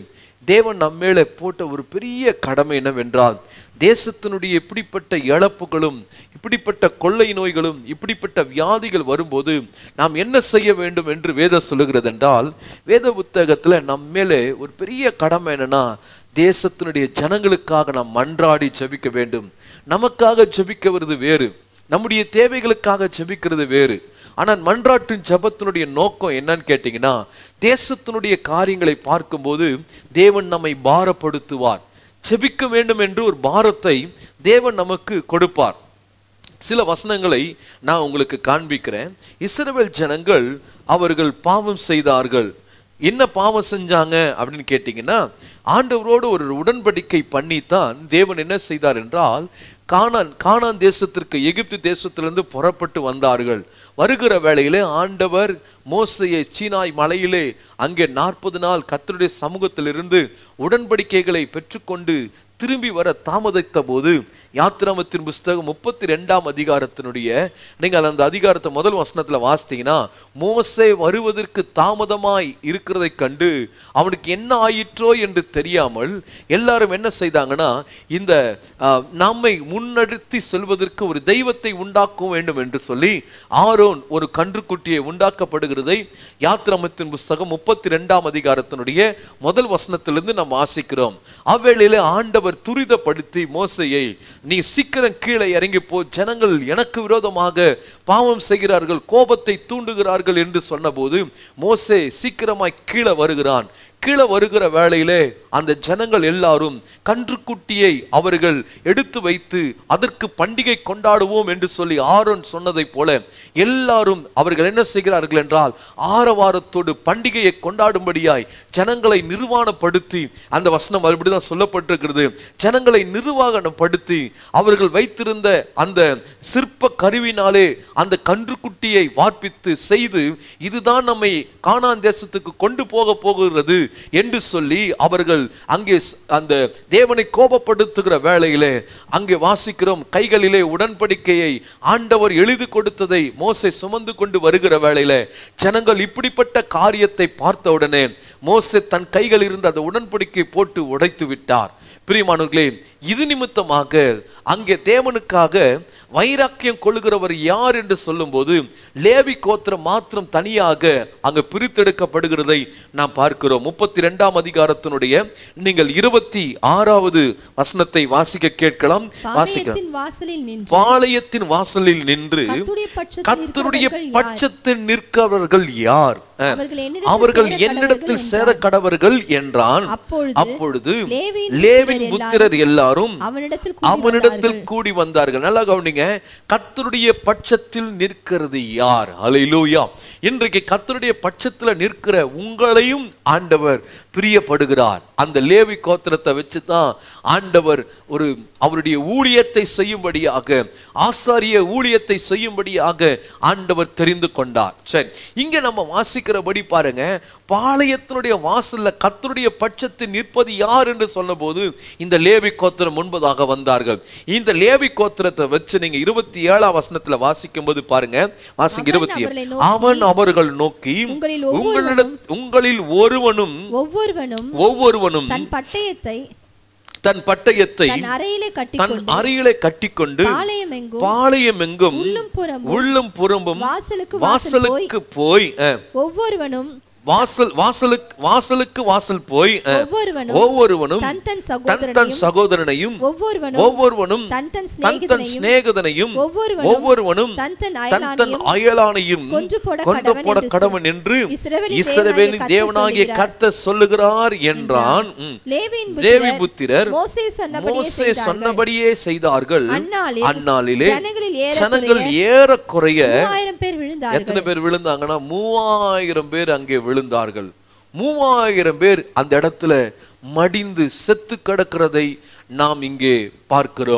தேவன் நம்ம மேலே போட்ட ஒரு பெரிய கடமை என்னவென்றால் தேசத்தினுடைய இப்படிப்பட்ட இழப்புகளும் இப்படிப்பட்ட கொள்ளை நோய்களும் இப்படிப்பட்ட வியாதிகள் வரும்போது நாம் என்ன செய்ய வேண்டும் என்று வேதம் சொல்லுகிறது என்றால் வேத புத்தகத்துல நம்ம மேலே ஒரு பெரிய கடமை என்னன்னா தேசத்தினுடைய ஜனங்களுக்காக நாம் மன்றாடி ஜெபிக்க வேண்டும் நமக்காக ஜெபிக்கிறது வேறு நம்முடைய தேவைகளுக்காக ஜெபிக்கிறது வேறு ஆனால் மன்றாட்டின் ஜெபத்தினுடைய நோக்கம் என்னன்னு கேட்டிங்கன்னா தேசத்தினுடைய காரியங்களை பார்க்கும்போது தேவன் நம்மை பாரப்படுத்துவார் ஜெபிக்க வேண்டும் என்று ஒரு பாரத்தை தேவன் நமக்கு கொடுப்பார் சில வசனங்களை நான் உங்களுக்கு காண்பிக்கிறேன் இஸ்ரவேல் ஜனங்கள் அவர்கள் பாவம் செய்தார்கள் என்ன பாவம் செஞ்சாங்க அப்படின்னு கேட்டிங்கன்னா ஆண்டவரோடு ஒரு உடன்படிக்கை பண்ணித்தான் தேவன் என்ன செய்தார் என்றால் கானான் கானான் தேசத்திற்கு எகிப்து தேசத்திலிருந்து புறப்பட்டு வந்தார்கள் வருகிற வேளையிலே ஆண்டவர் மோசையை சீனாய் மலையிலே அங்கே நாற்பது நாள் கர்த்தருடைய சமூகத்திலிருந்து உடன்படிக்கைகளை பெற்றுக்கொண்டு திரும்பி வர தாமதித்த போது யாத்திராமத்தின் புஸ்தகம் முப்பத்தி ரெண்டாம் அதிகாரத்தினுடைய நீங்கள் அந்த அதிகாரத்தை முதல் வசனத்துல வாசித்தீங்கன்னா மோசே வருவதற்கு தாமதமாய் இருக்கிறதை கண்டு அவனுக்கு என்ன ஆயிற்றோ என்று தெரியாமல் எல்லாரும் என்ன செய்தாங்கன்னா இந்த ஆஹ், நம்மை முன்னெடுத்து செல்வதற்கு ஒரு தெய்வத்தை உண்டாக்க வேண்டும் என்று சொல்லி ஆரோன் ஒரு கன்றுக்குட்டியை உண்டாக்கப்படுகிறதை யாத்திராமத்தின் புஸ்தகம் முப்பத்தி ரெண்டாம் அதிகாரத்தினுடைய முதல் வசனத்திலிருந்து நாம் வாசிக்கிறோம் அவ்வேளையிலே ஆண்டவர் துரிதப்படுத்தி மோசையை நீ சீக்கிரம் கீழே இறங்கி போ ஜனங்கள் எனக்கு விரோதமாக பாவம் செய்கிறார்கள் கோபத்தை தூண்டுகிறார்கள் என்று சொன்னபோது மோசே சீக்கிரமாய் கீழே வருகிறான் கீழே வருகிற வேளையிலே அந்த ஜனங்கள் எல்லாரும் கன்றுக்குட்டியை அவர்கள் எடுத்து வைத்து அதற்கு பண்டிகை கொண்டாடுவோம் என்று சொல்லி ஆரோன் சொன்னதைப் போல எல்லாரும் அவர்கள் என்ன செய்கிறார்கள் என்றால் ஆரவாரத்தோடு பண்டிகையை கொண்டாடும்படியாய் ஜனங்களை நிர்வாணப்படுத்தி அந்த வசனம் அப்படிதான் சொல்லப்பட்டிருக்கிறது ஜனங்களை நிர்வாகப்படுத்தி அவர்கள் வைத்திருந்த அந்த சிற்ப கருவினாலே அந்த கன்றுக்குட்டியை வார்ப்பித்து செய்து இதுதான் நம்மை கானான் தேசத்துக்கு கொண்டு போக போகிறது என்று சொல்லி அவர்கள் அங்கே ஸ்- அந்த தேவனை கோபப்படுத்துகிற வேளையிலே அங்கே வாசிக்கிறோம் கைகளிலே உடன்படிக்கையை ஆண்டவர் எழுதி கொடுத்ததை மோசே சுமந்து கொண்டு வருகிற வேளையிலே ஜனங்கள் இப்படிப்பட்ட காரியத்தை பார்த்த உடனே மோசே தன் கைகளில் இருந்த அந்த உடன்படிக்கை போட்டு உடைத்து விட்டார் பிரியமானவர்களே இது நிமித்தமாக அங்கே தேவனுக்காக வைராக்கியம் கொள்ளுகிறவர் யார் என்று சொல்லும்போது லேவி கோத்திரம் மாத்திரம் தனியாக அங்க பிரித்தெடுக்கப்படுகிறதை நாம் பார்க்கிறோம் முப்பத்தி ரெண்டாம் அதிகாரத்தினுடைய நீங்கள் இருபத்தி ஆறாவது வசனத்தை வாசிக்க கேட்கலாம் வாசிக்க பாளையத்தின் வாசலில் நின்று பாளையத்தின் வாசலில் நின்று கர்த்தருடைய பட்சத்தில் கர்த்தருடைய இருக்கிறவர்கள் யார்? பட்சத்தில் நிற்கிறவர்கள் யார் அஹ், அவர்கள் என்னிடத்தில் அவர்கள் சேர என்னிடத்தில் கடவர்கள் சேர கடவர்கள் என்றான் அப்பொழுது அப்பொழுது லேவியின் லேவின் புத்திரர் புத்திரர் எல்லாரும் அவனிடத்தில் கூடி அவனிடத்தில் கூடி வந்தார்கள் நல்லா கவனிங்க கர்த்தருடைய பட்சத்தில் நிற்கிறது யார் ஹalleluya இன்றைக்கு கர்த்தருடைய பட்சத்துல நிற்கிற உங்களையும் ஆண்டவர் பிரியப்படுகிறார் அந்த லேவி கோத்திரத்தை வச்சு தான் ஆண்டவர் ஒரு அவருடைய ஊழியத்தை செய்யும்படியாக ஆசாரிய ஊழியத்தை செய்யும்படியாக ஆண்டவர் தெரிந்து கொண்டார் சரி இங்க நம்ம வாசிக்கிறபடி பாருங்க பாளையத்தினுடைய வாசல்ல கர்த்தருடைய பட்சத்தில் நிற்பது யார் என்று சொன்னபோது இந்த லேவி கோத்திரம் முன்பதாக வந்தார்கள் இந்த லேவி கோத்திரத்தை வச்சு நீங்க இருபத்தி ஏழாம் வசனத்துல வாசிக்கும் போது பாருங்க வாசிங்க அவன் இருபத்தி அவர்களை ஏழு நோக்கி, அவன் அவர்கள் நோக்கி உங்களில் உங்களிடம் உங்களில் ஒருவனும் ஒவ்வொருவனும் ஒவ்வொருவனும் தன் பட்டயத்தை தன் பட்டயத்தை தன் அறையிலே தன் கட்டிக்கொண்டு அறையிலே கட்டிக்கொண்டு பாளையம் எங்கும் பாளையம் எங்கும் உள்ளும் புறமும் உள்ளும் புறம்பும் வாசலுக்கு வாசல் போய் வாசலுக்கு போய் அஹ், ஒவ்வொருவனும் வாசல் வாசலுக்கு வாசலுக்கு வாசல் போய் அஹ், ஒவ்வொருவனும் ஒவ்வொருவனும் தன் தன் தன் தன் சகோதரனையும் சகோதரனையும் ஒவ்வொருவனும் ஒவ்வொருவனும் தன் தன் தன் தன் சிநேகிதனையும் சிநேகிதனையும் ஒவ்வொருவனும் ஒவ்வொருவனும் தன் தன் தன் தன் அயலானையும் அயலானையும் கொன்று போட கொண்டு கடவன் போட என்று கடவன் என்று இஸ்ரவேலின் இஸ்ரவேலின் தேவனாகிய தேவனாகிய கர்த்தர் கர்த்தர் சொல்லுகிறார் என்றான் ம். லேவியின் லேவி புத்திரர் புத்திரர் மோசே சொன்னபடியே மோசே செய்தார்கள் சொன்னபடியே செய்தார்கள் அந்நாளில் அந்நாளிலே ஜனங்களில் ஜனங்கள் ஏறக்குறைய ஏறக்குறைய மூவாயிரம் பேர் விழுந்தார்கள் எத்தனை பேர் விழுந்தாங்கன்னா மூவாயிரம் பேர் அங்கே விழுந்தார்கள் மூவாயிரம் பேர் அந்த இடத்துல மடிந்து செத்து கிடக்கிறதை நாம் இங்கே பார்க்கிறோம்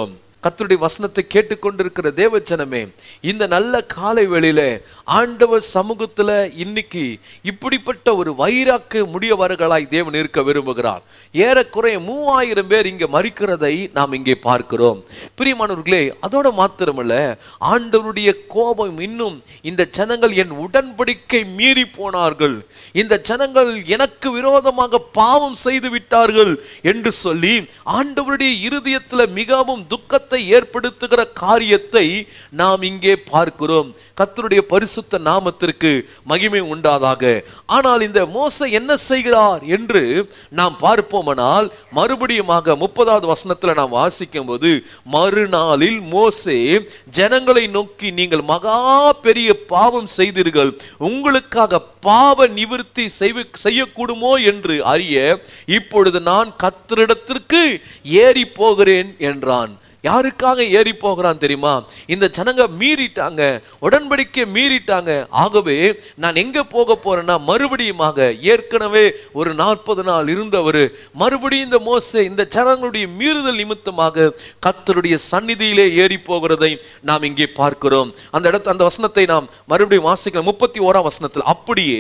கர்த்தருடைய வசனத்தை கேட்டுக்கொண்டிருக்கிற தேவச்சனமே இந்த நல்ல காலை வேளையில ஆண்டவர் சமூகத்துல இன்னைக்கு இப்படிப்பட்ட ஒரு வைராக்க முடியவர்களாய் தேவன் இருக்க விரும்புகிறார் ஏறக்குறைய மூவாயிரம் பேர் இங்க மறிக்கிறதை நாம் இங்கே பார்க்கிறோம் பிரியமானவர்களே அதோட மாத்திரமல்ல ஆண்டவருடைய கோபம் இன்னும் இந்த ஜனங்கள் என் உடன்படிக்கை மீறி போனார்கள் இந்த ஜனங்கள் எனக்கு விரோதமாக பாவம் செய்து விட்டார்கள் என்று சொல்லி ஆண்டவருடைய இருதயத்துல மிகவும் துக்கத்தை ஏற்படுத்துகிற காரியத்தை நாம் இங்கே பார்க்கிறோம் கர்த்தருடைய பரிசுத்த நாமத்திற்கு மகிமை உண்டாதாக ஆனால் இந்த மோச என்ன செய்கிறார் என்று நாம் பார்ப்போமானால் மறுபடியுமாக முப்பதாவது வசனத்துல நாம் வாசிக்கும் போது மறுநாளில் மோசே ஜனங்களை நோக்கி நீங்கள் மகா பெரிய பாவம் செய்தீர்கள் உங்களுக்காக பாவ நிவிர்த்தி செய்வ- செய்யக்கூடுமோ என்று அறிய இப்பொழுது நான் கத்தரிடத்திற்கு ஏறி போகிறேன் என்றான் யாருக்காக ஏறி போகிறான் தெரியுமா இந்த ஜனங்க மீறிட்டாங்க உடன்படிக்கை மீறிட்டாங்க ஆகவே நான் எங்க போக போறேன்னா மறுபடியுமாக ஏற்கனவே ஒரு நாற்பது நாள் இருந்தவர் மறுபடியும் இந்த மோசே இந்த ஜனங்களுடைய மீறுதல் நிமித்தமாக கர்த்தருடைய சந்நிதியிலே ஏறி போகிறதை நாம் இங்கே பார்க்கிறோம் அந்த இடத்து அந்த வசனத்தை நாம் மறுபடியும் வாசிக்கலாம் முப்பத்தி ஓராம் வசனத்தில் அப்படியே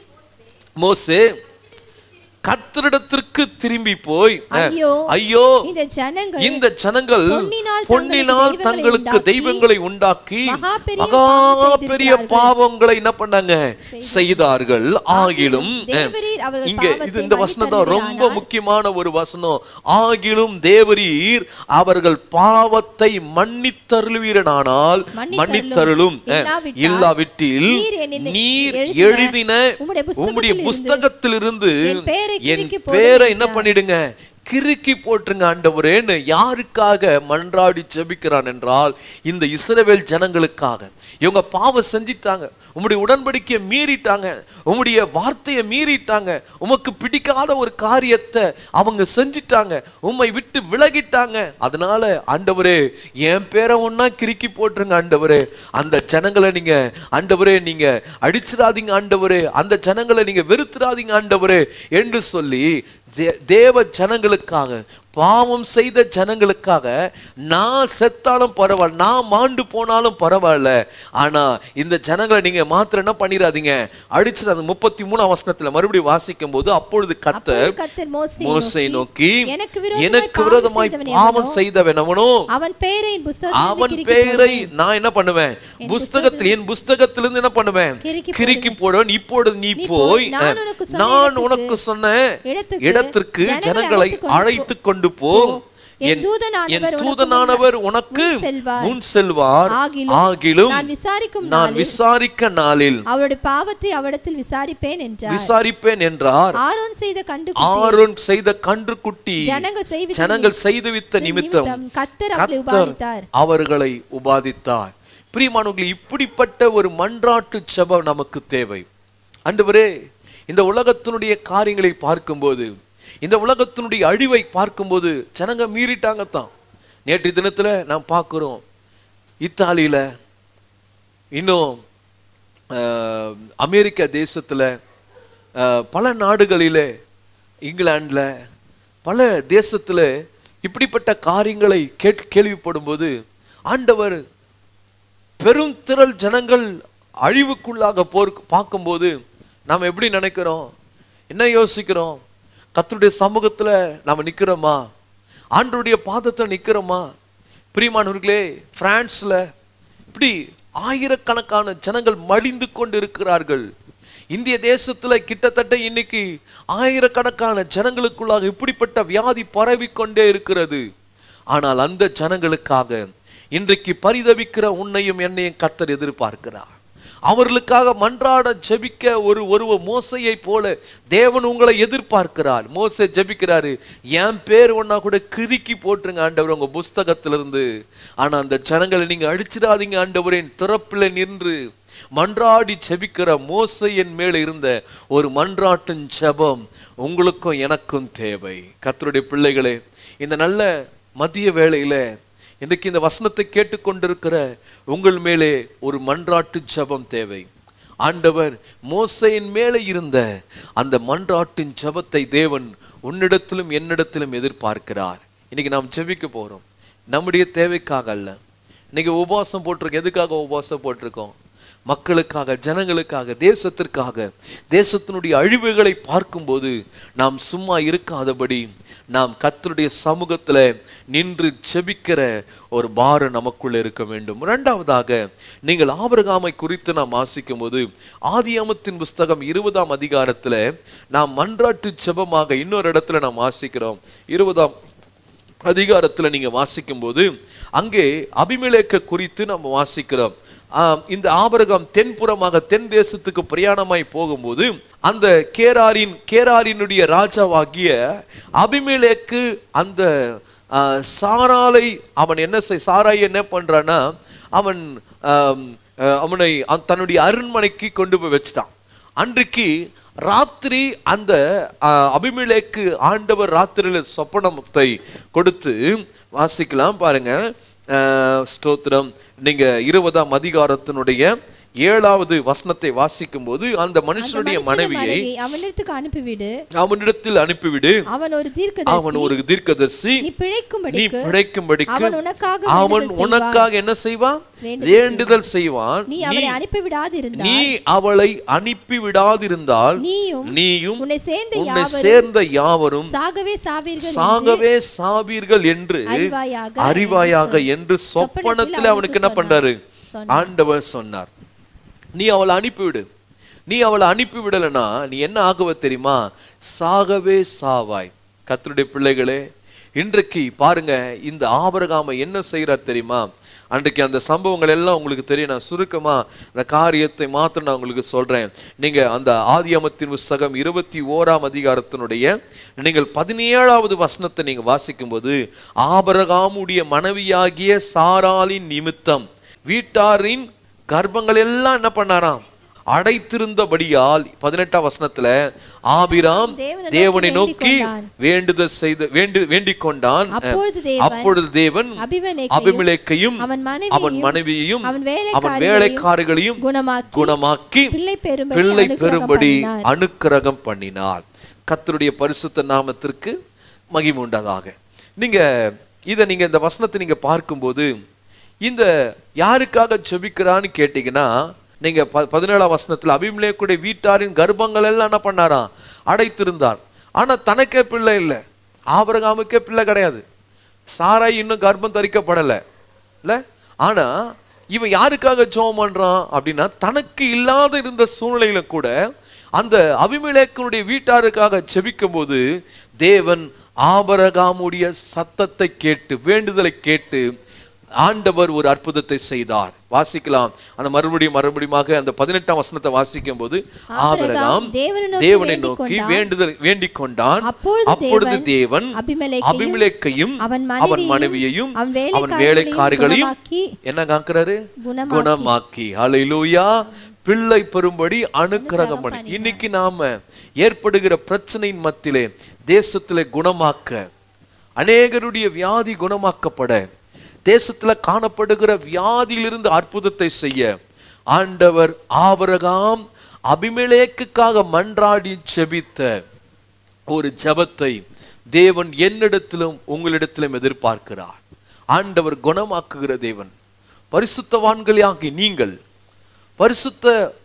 மோசே கர்த்தரிடத்திற்கு திரும்பி போய் அஹ், ஐயோ ஐயோ இந்த ஜனங்கள் இந்த ஜனங்கள் பொன்னினால் பொன்னினால் தங்களுக்கு தங்களுக்கு தெய்வங்களை தெய்வங்களை உண்டாக்கி மகா பெரிய மகா பாவம் பெரிய செய்திருக்கிறார்கள். பாவங்களை என்ன பண்ணாங்க செய்தார்கள் ஆகிலும் தேவரீர் அவர்கள் இங்க இது பாவத்தை இந்த வசனம் தான் ரொம்ப மன்னித்தருளினார். முக்கியமான ஒரு வசனம் ஆகிலும் தேவரீர் அவர்கள் பாவத்தை மன்னித்தருளுவீரனானால் மன்னித்தருளும். மன்னித்தருளும் அஹ், இல்லாவிட்டால் இல்லாவிட்டில் நீர் என்னை நீர் எழுதின எழுதின உம்முடைய உம்முடைய புஸ்தகத்திலிருந்து புஸ்தகத்திலிருந்து என் பெயரை என் கிறுக்கி போடும் பேரை என்ன என்றார். பண்ணிடுங்க கிறுக்கி போட்டுருங்க ஆண்டவரேன்னு யாருக்காக மன்றாடி ஜெபிக்கிறான் என்றால் இந்த இஸ்ரவேல் ஜனங்களுக்காக இவங்க பாவம் செஞ்சிட்டாங்க உம்முடைய உடன்படிக்கையை மீறிட்டாங்க உம்முடைய வார்த்தையை மீறிட்டாங்க உமக்கு பிடிக்காத ஒரு காரியத்தை அவங்க செஞ்சிட்டாங்க உம்மை விட்டு விலகிட்டாங்க அதனால ஆண்டவரே என் பேரை ஒன்னா கிறுக்கி போட்டுருங்க ஆண்டவரே அந்த ஜனங்களை நீங்க ஆண்டவரே நீங்க அடிச்சிடாதீங்க ஆண்டவரே அந்த ஜனங்களை நீங்க வெறுத்துறாதீங்க ஆண்டவரே என்று சொல்லி தே- தேவ ஜனங்களுக்காக பாவம் செய்த ஜனங்களுக்காக நான் செத்தாலும் பரவாயில்ல நான் மாண்டு போனாலும் பரவாயில்ல ஆனா இந்த ஜனங்களை நீங்க மாத்திரம் என்ன பண்ணிடாதீங்க அடிச்சுட்டு அந்த முப்பத்தி மூணாம் வசனத்துல மறுபடியும் வாசிக்கும் போது அப்பொழுது கத்தர் அப்பொழுது கர்த்தர் மோசேயை மோசை நோக்கி எனக்கு விரோதமாய் எனக்கு பாவம் விரோதமாய் செய்தவன் பாவம் எவனோ, செய்தவன் எவனோ அவன் பெயரை என் புஸ்தகத்தில் அவன் கிறுக்கி பெயரை போடுவேன். நான் என்ன பண்ணுவேன் என் புஸ்தகத்தில் என் புஸ்தகத்திலிருந்து என்ன பண்ணுவேன் கிறுக்கி கிறுக்கி போடுவேன் இப்பொழுது நீ நீ போய் போய், நான் அஹ், உனக்கு சொன்ன நான் இடத்துக்கு- உனக்கு சொன்ன இடத்துக்கு இடத்திற்கு ஜனங்களை ஜனங்களை அழைத்துக் கொண்டு அழைத்து கொண்டு போ போ. என் என் தூதனானவர் என் உனக்கு தூதனானவர் முன் உனக்கு செல்வார். முன் செல்வார் ஆகிலும் ஆகிலும் நான் விசாரிக்கும் நான் நாளில் விசாரிக்க நாளில் அவருடைய பாவத்தை அவரிடத்தில் விசாரிப்பேன் என்றார் விசாரிப்பேன் என்றார் ஆரோன் செய்த கண்டு ஆரோன் செய்த கன்றுக்குட்டி ஜனங்கள் செய்வித்த ஜனங்கள் செய்துவித்த நிமித்தம் நிமித்தம் கர்த்தர் அவளை கர்த்தர் உபாதித்தார் அவர்களை உபாதித்தார் பிரியமானவர்களே இப்படிப்பட்ட ஒரு மன்றாட்டு ஜெபம் நமக்கு தேவை ஆண்டவரே இந்த உலகத்தினுடைய காரியங்களை பார்க்கும்போது இந்த உலகத்தினுடைய அழிவை பார்க்கும்போது ஜனங்க மீறிட்டாங்க தான் நேற்று தினத்துல நாம் பார்க்கிறோம் இத்தாலியில இன்னும் அஹ், அமெரிக்க தேசத்துல அஹ், பல நாடுகளிலே இங்கிலாந்துல பல தேசத்துல இப்படிப்பட்ட காரியங்களை கேட் கேள்விப்படும்போது ஆண்டவர் பெருந்திரள் ஜனங்கள் அழிவுக்குள்ளாக போர் பார்க்கும்போது நாம் எப்படி நினைக்கிறோம் என்ன யோசிக்கிறோம் கர்த்தருடைய சமூகத்துல நாம நிக்கிறோமா ஆண்டவருடைய பாதத்துல நிக்கிறோமா பிரியமானவர்களே பிரான்ஸ்ல இப்படி ஆயிரக்கணக்கான ஜனங்கள் மடிந்து கொண்டு இருக்கிறார்கள் இந்திய தேசத்துல கிட்டத்தட்ட இன்னைக்கு ஆயிரக்கணக்கான ஜனங்களுக்குள்ளாக இப்படிப்பட்ட வியாதி பரவிக்கொண்டே இருக்கிறது ஆனால் அந்த ஜனங்களுக்காக இன்றைக்கு பரிதவிக்கிற உன்னையும் என்னையும் கர்த்தர் எதிர்பார்க்கிறார் அவர்களுக்காக மன்றாட ஜெபிக்க ஒரு ஒருவ மோசையை போல தேவன் உங்களை எதிர்பார்க்கிறார் மோசே ஜெபிக்கிறாரு என் பேர் ஒன்னா கூட கிறுக்கி போட்டுருங்க ஆண்டவர் உங்க புஸ்தகத்திலிருந்து ஆனா அந்த ஜனங்களை நீங்க அடிச்சிடாதீங்க ஆண்டவரின் திறப்பில் நின்று மன்றாடி ஜெபிக்கிற மோசையின் மேல இருந்த ஒரு மன்றாட்டின் ஜெபம் உங்களுக்கும் எனக்கும் தேவை கர்த்தருடைய பிள்ளைகளே இந்த நல்ல மதிய வேளையில இன்றைக்கு இந்த வசனத்தை கேட்டுக்கொண்டிருக்கிற உங்கள் மேலே ஒரு மன்றாட்டு ஜெபம் தேவை ஆண்டவர் மோசையின் மேலே இருந்த அந்த மன்றாட்டின் ஜெபத்தை தேவன் உன்னிடத்திலும் என்னிடத்திலும் எதிர்பார்க்கிறார் இன்னைக்கு நாம் ஜெபிக்க போறோம் நம்முடைய தேவைக்காக அல்ல இன்னைக்கு உபவாசம் போட்டிருக்கோம் எதுக்காக உபவாசம் போட்டிருக்கோம் மக்களுக்காக ஜனங்களுக்காக தேசத்திற்காக தேசத்தினுடைய அழிவுகளை பார்க்கும்போது நாம் சும்மா இருக்காதபடி நாம் கர்த்தருடைய சமூகத்துல நின்று செபிக்கிற ஒரு பாரம் நமக்குள்ள இருக்க வேண்டும் இரண்டாவதாக நீங்கள் ஆபிரகாமை குறித்து நாம் வாசிக்கும் போது ஆதியாமத்தின் புஸ்தகம் இருபதாம் அதிகாரத்துல நாம் மன்றாட்டு செபமாக இன்னொரு இடத்துல நாம் வாசிக்கிறோம் இருபதாம் அதிகாரத்துல நீங்க வாசிக்கும் போது அங்கே அபிமெலேக்க குறித்து நம்ம வாசிக்கிறோம் ஆம், இந்த ஆபரகம் தென்புறமாக தென் தேசத்துக்கு பிரயாணமாய் போகும்போது அந்த கேராரின் கேராரினுடைய ராஜாவாகிய அபிமெலேக்கு அந்த ஆ, சாராலை அவன் என்ன செய் சாராய் என்ன பண்றான்னா அவன் ஆம், ஆ, அவனை அந்த- தன்னுடைய அரண்மனைக்கு கொண்டு போய் வச்சுட்டான் அன்றைக்கு ராத்திரி அந்த அஹ், அபிமெலேக்கு ஆண்டவர் ராத்திரியில சொப்பனத்தை கொடுத்து வாசிக்கலாம் பாருங்க அஹ், ஸ்தோத்திரம் நீங்க இருபதாம் அதிகாரத்தினுடைய ஏழாவது வசனத்தை வாசிக்கும் போது அந்த மனுஷனுடைய மனைவியை அவனிடத்துக்கு அனுப்பிவிடு அவனிடத்தில் அனுப்பிவிடு அவன் ஒரு தீர்க்கதரிசி அவன் ஒரு தீர்க்கதரிசி நீ நீ பிழைக்கும்படிக்கு பிழைக்கும்படிக்கு அவன் உனக்காக அவன் வேண்டுதல் உனக்காக என்ன செய்வான் வேண்டுதல் வேண்டுதல் செய்வான் நீ அவரை அனுப்பிவிடாதிருந்தால் நீ அவளை அனுப்பி விடாதிருந்தால் நீயும் நீயும் உன்னை சேர்ந்த உன்னை யாவரும் சேர்ந்த யாவரும் சாகவே சாவீர்கள் என்று சாகவே சாவீர்கள் என்று அறிவாயாக அறிவாயாக என்று சொப்பனத்தில் சொப்பனத்தில் அவனுக்கு என்ன அவனுக்கு பண்றாரு சொன்னார். ஆண்டவர் சொன்னார் நீ அவளை அனுப்பிவிடு நீ அவளை அனுப்பி விடலைன்னா நீ என்ன ஆகுவ தெரியுமா சாகவே சாவாய் கர்த்தருடைய பிள்ளைகளே இன்றைக்கு பாருங்க இந்த ஆபரகாம என்ன செய்யறார் தெரியுமா அன்றைக்கு அந்த சம்பவங்கள் எல்லாம் உங்களுக்கு தெரியும் நான் சுருக்கமா அந்த காரியத்தை மாத்திரம் நான் உங்களுக்கு சொல்றேன் நீங்க அந்த ஆதியாமத்தின் புஸ்தகம் இருபத்தி ஓராம் அதிகாரத்தினுடைய நீங்கள் பதினேழாவது வசனத்தை நீங்க வாசிக்கும்போது ஆபரகாமுடைய மனைவியாகிய சாராளின் நிமித்தம் வீட்டாரின் கர்ப்பங்கள் எல்லாம் என்ன பண்ணாராம் அடைத்திருந்தபடியால் பதினெட்டாம் வசனத்துல ஆபிராம் தேவனை தேவனை நோக்கி நோக்கி வேண்டிக் வேண்டுதல் செய்து வேண்டு வேண்டிக் கொண்டான் அப்பொழுது தேவன் அப்பொழுது தேவன் அபிமெலேக்கையும் அபிமெலேக்கையும் அவன் அவன் மனைவியையும் மனைவியையும் அவன் அவன் வேலைக்காரிகளையும் வேலைக்காரர்களையும் குணமாக்கி குணமாக்கி பிள்ளை பெறும்படி பிள்ளை அனுக்கிரகம் பெறும்படி பண்ணினார். அனுக்கிரகம் பண்ணினார் கர்த்தருடைய பரிசுத்த நாமத்திற்கு மகிமை உண்டாதாக நீங்க இத நீங்க இந்த வசனத்தை நீங்க பார்க்கும்போது இந்த யாருக்காக ஜெபிக்கிறான்னு கேட்டீங்கன்னா நீங்க ப- பதினேழாம் வசனத்துல அபிமலேக்குடைய வீட்டாரின் கர்ப்பங்கள் எல்லாம் என்ன பண்ணாராம் அடைத்திருந்தார் ஆனா தனக்கே பிள்ளை இல்லை ஆபரகாமுக்கே பிள்ளை கிடையாது சாராய் இன்னும் கர்ப்பம் தரிக்கப்படல இல்ல ஆனா இவன் யாருக்காக ஜெபம் பண்றான் அப்படின்னா தனக்கு இல்லாத இருந்த சூழ்நிலையில கூட அந்த அபிமெலேக்கனுடைய வீட்டாருக்காக ஜெபிக்கும் போது தேவன் ஆபரகாமுடைய சத்தத்தை கேட்டு வேண்டுதலை கேட்டு ஆண்டவர் ஒரு அற்புதத்தை செய்தார் வாசிக்கலாம் அந்த மறுபடியும் மறுபடியுமாக அந்த பதினெட்டாம் வசனத்தை வாசிக்கும் போது ஆபரகாம் தேவனை நோக்கி தேவனை வேண்டிக் நோக்கி கொண்டான். வேண்டுதல் வேண்டிக் கொண்டான் அப்பொழுது அப்பொழுது தேவன் அபிமெலேக்கையும் அபிமெலேக்கையும் அவன் அவன் மனைவியையும் மனைவியையும் அவன் அவன் வேலைக்காரர்களையும் வேலைக்காரிகளையும் குணமாக்கி என்ன காக்குறாரு குணமாக்கி குணமாக்கி ஹalleluya பிள்ளை பெறும்படி அனுக்கிரகம் பண்ணி இன்னைக்கு நாம ஏற்படுகிற பிரச்சனையின் மத்தியிலே தேசத்திலே குணமாக்க அநேகருடைய வியாதி குணமாக்கப்பட தேசத்துல காணப்படுகிற வியாதியிலிருந்து அற்புதத்தை செய்ய ஆண்டவர் ஆபரகாம் அபிமெலேக்குக்காக மன்றாடி செபித்த ஒரு ஜெபத்தை தேவன் என்னிடத்திலும் உங்களிடத்திலும் எதிர்பார்க்கிறார் ஆண்டவர் குணமாக்குகிற தேவன் பரிசுத்தவான்களாகி நீங்கள் பரிசுத்த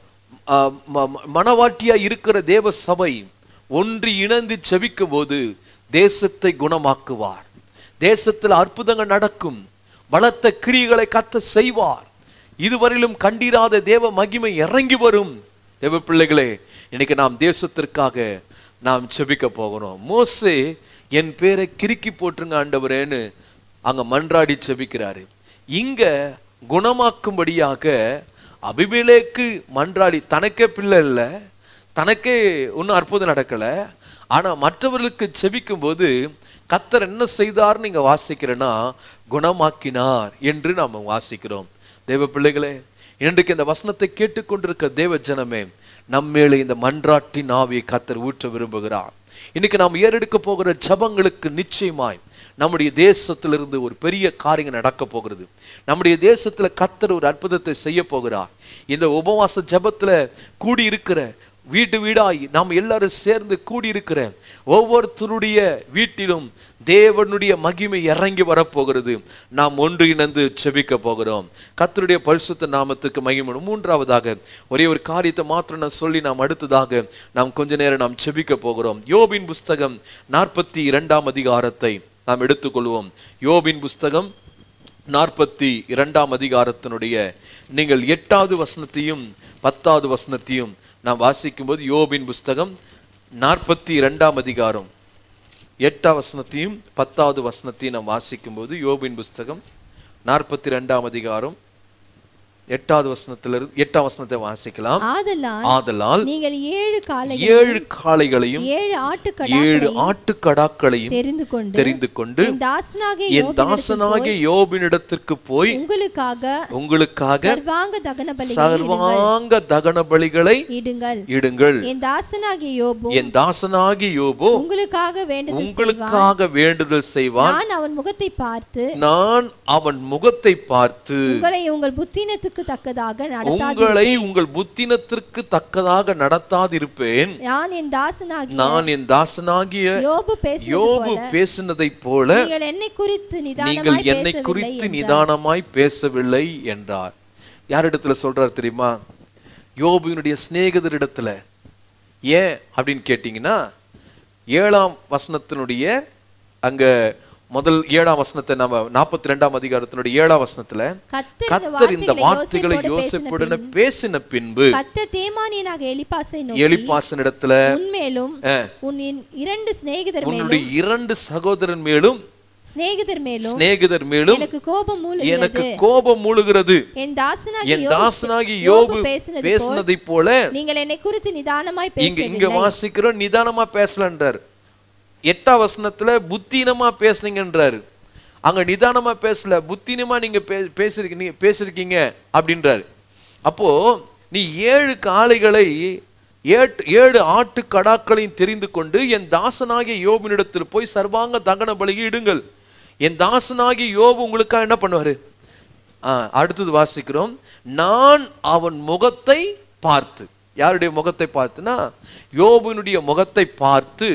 ஆ, ம- ம- மணவாட்டியா இருக்கிற தேவ சபை ஒன்றி இணைந்து செபிக்கும் போது தேசத்தை குணமாக்குவார் தேசத்தில் அற்புதங்கள் நடக்கும் பலத்த கிரியைகளை கத்த செய்வார் இதுவரையிலும் கண்டிராத தேவ மகிமை இறங்கி வரும் தேவ பிள்ளைகளே இன்னைக்கு நாம் தேசத்திற்காக நாம் செபிக்க போகிறோம் மோசே என் பேரை கிறுக்கி போட்டுருங்க ஆண்டவரேன்னு அங்க மன்றாடி செபிக்கிறாரு இங்க குணமாக்கும்படியாக அபிமெலேக்கு மன்றாடி தனக்கே பிள்ளை இல்லை தனக்கே ஒன்றும் அற்புதம் நடக்கல ஆனா மற்றவர்களுக்கு செபிக்கும் போது கத்தர் என்ன செய்தார்னு நீங்க வாசிக்கிறேன்னா குணமாக்கினார் என்று நாம வாசிக்கிறோம் தேவ பிள்ளைகளே இன்றைக்கு இந்த வசனத்தை கேட்டுக்கொண்டிருக்க தேவ ஜனமே நம்மேலே இந்த மன்றாட்டின் ஆவியை கத்தர் ஊற்ற விரும்புகிறார் இன்னைக்கு நாம் ஏறெடுக்க போகிற ஜபங்களுக்கு நிச்சயமாய் நம்முடைய தேசத்திலிருந்து ஒரு பெரிய காரியம் நடக்க போகிறது நம்முடைய தேசத்துல கத்தர் ஒரு அற்புதத்தை செய்ய போகிறார் இந்த உபவாச ஜபத்துல கூடி இருக்கிற வீட்டு வீடாய் நாம் எல்லாரும் சேர்ந்து கூடியிருக்கிற ஒவ்வொருத்தருடைய வீட்டிலும் தேவனுடைய மகிமை இறங்கி வரப்போகிறது நாம் ஒன்று இணைந்து செபிக்க போகிறோம் கர்த்தருடைய பரிசுத்த நாமத்துக்கு மகிமை மூன்றாவதாக ஒரே ஒரு காரியத்தை மாத்திரம் நான் சொல்லி நாம் அடுத்ததாக நாம் கொஞ்ச நேரம் நாம் செபிக்க போகிறோம் யோபின் புஸ்தகம் நாற்பத்தி இரண்டாம் அதிகாரத்தை நாம் எடுத்துக்கொள்வோம் யோபின் புஸ்தகம் நாற்பத்தி இரண்டாம் அதிகாரத்தினுடைய நீங்கள் எட்டாவது வசனத்தையும் பத்தாவது வசனத்தையும் நாம் வாசிக்கும்போது யோபின் புஸ்தகம் நாற்பத்தி இரண்டாம் அதிகாரம் எட்டாம் வசனத்தையும் பத்தாவது வசனத்தையும் நாம் வாசிக்கும்போது யோபின் புஸ்தகம் நாற்பத்தி ரெண்டாம் அதிகாரம் எட்டாவது வசனத்திலிருந்து எட்டாம் வசனத்தை வாசிக்கலாம் ஆதலால் ஆதலால் நீங்கள் ஏழு காலை ஏழு காளைகளையும் ஏழு ஆட்டுக்கடா ஏழு ஆட்டுக்கடாக்களையும் தெரிந்து கொண்டு தெரிந்து கொண்டு என் தாசனாகிய என் தாசனாகிய யோபினிடத்திற்கு போய் உங்களுக்காக உங்களுக்காக சர்வாங்க தகன பலி சர்வாங்க தகன பலிகளை இடுங்கள் இடுங்கள் என் தாசனாகிய யோபு என் தாசனாகி யோபோ உங்களுக்காக வேண்டுதல் உங்களுக்காக வேண்டுதல் செய்வான் நான் அவன் முகத்தை பார்த்து நான் அவன் முகத்தை பார்த்து உங்களை உங்கள் புத்தினத்துக்கு தக்கதாக நடத்தாது உங்களை உங்கள் புத்தினத்திற்கு தக்கதாக நடத்தாதிருப்பேன் நான் என் தாசனாகிய நான் என் தாசனாகிய யோபு பேசினது யோபு போல பேசினதைப் போல நீங்கள் என்னை குறித்து நீங்கள் நிதானமாய் என்னை பேசவில்லை குறித்து நிதானமாய் பேசவில்லை என்றார் யாரிடத்துல சொல்றார் தெரியுமா யோபுவினுடைய சிநேகிதரிடத்துல ஏன் அப்படின்னு கேட்டீங்கன்னா ஏழாம் வசனத்தினுடைய அங்க முதல் ஏழாம் வசனத்தை நம்ம நாற்பத்தி ரெண்டாம் அதிகாரத்தினுடைய ஏழாம் வசனத்துல கத்தர் கத்தர் இந்த வார்த்தைகளை யோசேப்போடு யோசிப்புடனே பேசின பின்பு கத்தர் தேமானியனாக எலிப்பாசை நோக்கி எலிப்பாசனிடத்துல உன்மேலும் உன் இன் இரண்டு சிநேகிதர் மேலும் உன்னுடைய இரண்டு சகோதரன் மேலும் சிநேகிதர் மேலும் சிநேகிதர் மேலும் எனக்கு கோபம் மூல எனக்கு கோபம் மூழுகிறது என் தாசனாகிய என் யோசே- தாசனாகி யோபு யோபு பேசினது போல் பேசினதைப் போல நீங்கள் என்னை குறித்து நிதானமாய் இங்க இங்க பேசவில்லை வாசிக்கிறோம் நிதானமா பேசலன்றார் எட்டாம் வசனத்துல புத்தீனமா பேசுனீங்கன்றாரு அங்க நிதானமா பேசல புத்தீனமா நீங்க பே- பேசிருக்கீங்க நீங்க பேசிருக்கீங்க அப்படின்றாரு அப்போ நீ ஏழு காளைகளை ஏட்டு ஏழு ஆட்டு கடாக்களையும் தெரிந்து கொண்டு என் தாசனாகிய யோபினிடத்தில் போய் சர்வாங்க தகன பலியை இடுங்கள் என் தாசனாகிய யோபு உங்களுக்காக என்ன பண்ணுவாரு ஆ, அடுத்தது வாசிக்கிறோம் நான் அவன் முகத்தை பார்த்து யாருடைய முகத்தை பார்த்துனா யோபுனுடைய முகத்தை பார்த்து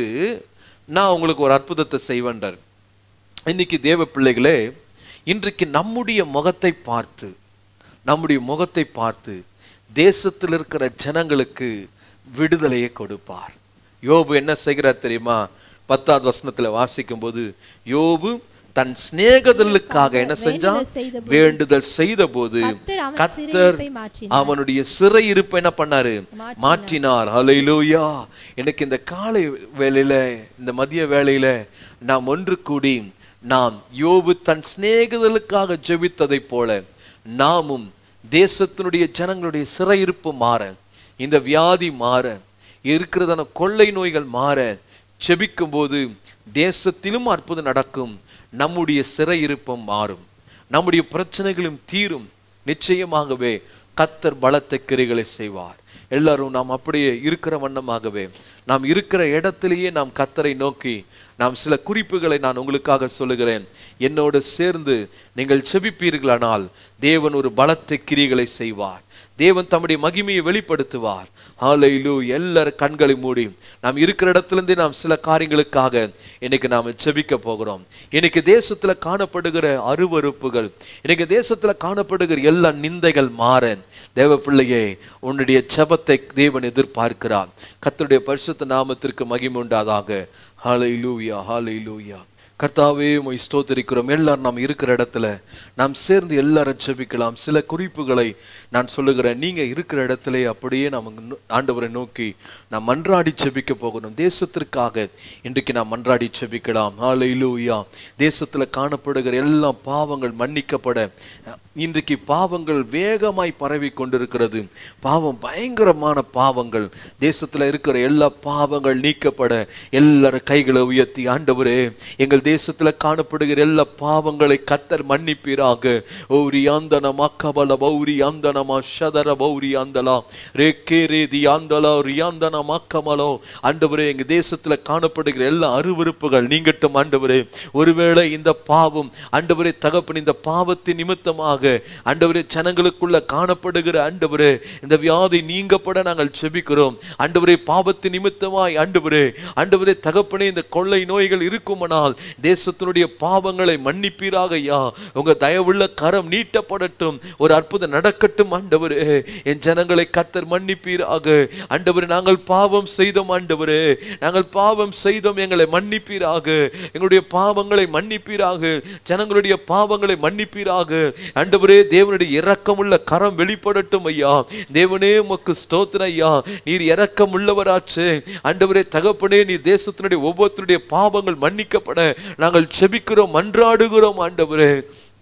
நான் உங்களுக்கு ஒரு அற்புதத்தை செய்வேன்றார் இன்னைக்கு தேவ பிள்ளைகளே இன்றைக்கு நம்முடைய முகத்தை பார்த்து நம்முடைய முகத்தை பார்த்து தேசத்தில் இருக்கிற ஜனங்களுக்கு விடுதலையை கொடுப்பார் யோபு என்ன செய்கிறார் தெரியுமா பத்தாவது வசனத்துல வாசிக்கும் போது யோபு தன் சிநேகதலுக்காக என்ன செஞ்சான் வேண்டுதல் செய்தபோது வேண்டுதல் செய்த போது கர்த்தர் அவன் கத்தர் சிறையிருப்பை மாற்றினார். அவனுடைய சிறை இருப்பை என்ன பண்ணாரு மாற்றினார் ஹalleluya எனக்கு இந்த காலை வேளையில இந்த மதிய வேளையில நாம் ஒன்று கூடி நாம் யோபு தன் சிநேகிதலுக்காக ஜெபித்ததைப் போல நாமும் தேசத்தினுடைய ஜனங்களுடைய சிறையிருப்பு மாற இந்த வியாதி மாற இருக்கிறதான கொள்ளை நோய்கள் மாற செபிக்கும் போது தேசத்திலும் அற்புதம் நடக்கும் நம்முடைய சிறையிருப்பம் மாறும் நம்முடைய பிரச்சனைகளும் தீரும் நிச்சயமாகவே கத்தர் பலத்த கிரிகளை செய்வார் எல்லாரும் நாம் அப்படியே இருக்கிற வண்ணமாகவே நாம் இருக்கிற இடத்திலேயே நாம் கத்தரை நோக்கி நாம் சில குறிப்புகளை நான் உங்களுக்காக சொல்லுகிறேன் என்னோடு சேர்ந்து நீங்கள் செபிப்பீர்களானால் தேவன் ஒரு பலத்த கிரிகளை செய்வார் தேவன் தம்முடைய மகிமையை வெளிப்படுத்துவார் ஹalleluya எல்லாரும் கண்களை மூடி நாம் இருக்கிற இடத்திலிருந்தே நாம் சில காரியங்களுக்காக இன்னைக்கு நாம் செபிக்க போகிறோம் இன்னைக்கு தேசத்துல காணப்படுகிற அருவருப்புகள் இன்னைக்கு தேசத்துல காணப்படுகிற எல்லா நிந்தைகள் மாற தேவ பிள்ளையே உன்னுடைய ஜெபத்தை தேவன் எதிர்பார்க்கிறார் கர்த்தருடைய பரிசுத்த நாமத்திற்கு மகிமை உண்டாதாக ஹalleluya ஹalleluya கர்த்தாவே உம்மை ஸ்தோத்திரிக்கிறோம் எல்லாரும் நாம் இருக்கிற இடத்துல நாம் சேர்ந்து எல்லாரும் ஜெபிக்கலாம் சில குறிப்புகளை நான் சொல்லுகிறேன் நீங்க இருக்கிற இடத்திலே அப்படியே நாம் நோ- ஆண்டவரை நோக்கி நாம் மன்றாடி ஜெபிக்க போகணும் தேசத்திற்காக இன்றைக்கு நாம் மன்றாடி ஜெபிக்கலாம் ஹalleluya தேசத்துல காணப்படுகிற எல்லா பாவங்கள் மன்னிக்கப்பட இன்றைக்கு பாவங்கள் வேகமாய் பரவி கொண்டிருக்கிறது பாவம் பயங்கரமான பாவங்கள் தேசத்துல இருக்கிற எல்லா பாவங்கள் நீக்கப்பட எல்லாரும் கைகளை உயர்த்தி ஆண்டவரே எங்கள் தேசத்துல காணப்படுகிற எல்லா பாவங்களை கத்தர் மன்னிப்பீராக ஓரி ஆந்தன மக்கபல பௌரி ஆந்தனமா ஷதர பௌரி ஆந்தலா ரேக்கே ரேதி ஆந்தலா ரியாந்தன மக்கமலோ ஆண்டவரே எங்க தேசத்துல காணப்படுகிற எல்லா அருவருப்புகள் நீங்கட்டும் ஆண்டவரே ஒருவேளை இந்த பாவம் ஆண்டவரே தகப்பன் இந்த பாவத்தின் நிமித்தமாக ஆண்டவரே ஜனங்களுக்குள்ள காணப்படுகிற ஆண்டவரே இந்த வியாதி நீங்கப்பட நாங்கள் செபிக்கிறோம் ஆண்டவரே பாவத்தின் நிமித்தமாய் ஆண்டவரே ஆண்டவரே தகப்பனே இந்த கொள்ளை நோய்கள் இருக்குமானால் தேசத்தினுடைய பாவங்களை மன்னிப்பீராக ஐயா உங்க தயவுள்ள கரம் நீட்டப்படட்டும் ஒரு அற்புதம் நடக்கட்டும் ஆண்டவரே என் ஜனங்களை கத்தர் மன்னிப்பீராக ஆண்டவரே நாங்கள் பாவம் செய்தோம் ஆண்டவரே நாங்கள் பாவம் செய்தோம் எங்களை மன்னிப்பீராக எங்களுடைய பாவங்களை மன்னிப்பீராக ஜனங்களுடைய பாவங்களை மன்னிப்பீராக ஆண்டவரே தேவனுடைய இரக்கமுள்ள கரம் வெளிப்படட்டும் ஐயா தேவனே உமக்கு ஸ்தோத்திரம் ஐயா நீர் இரக்கம் உள்ளவராச்சு ஆண்டவரே தகப்பனே நீ தேசத்தினுடைய ஒவ்வொருத்தருடைய பாவங்கள் மன்னிக்கப்பட நாங்கள் செபிக்கிறோம் மன்றாடுகிறோம் ஆண்டவரே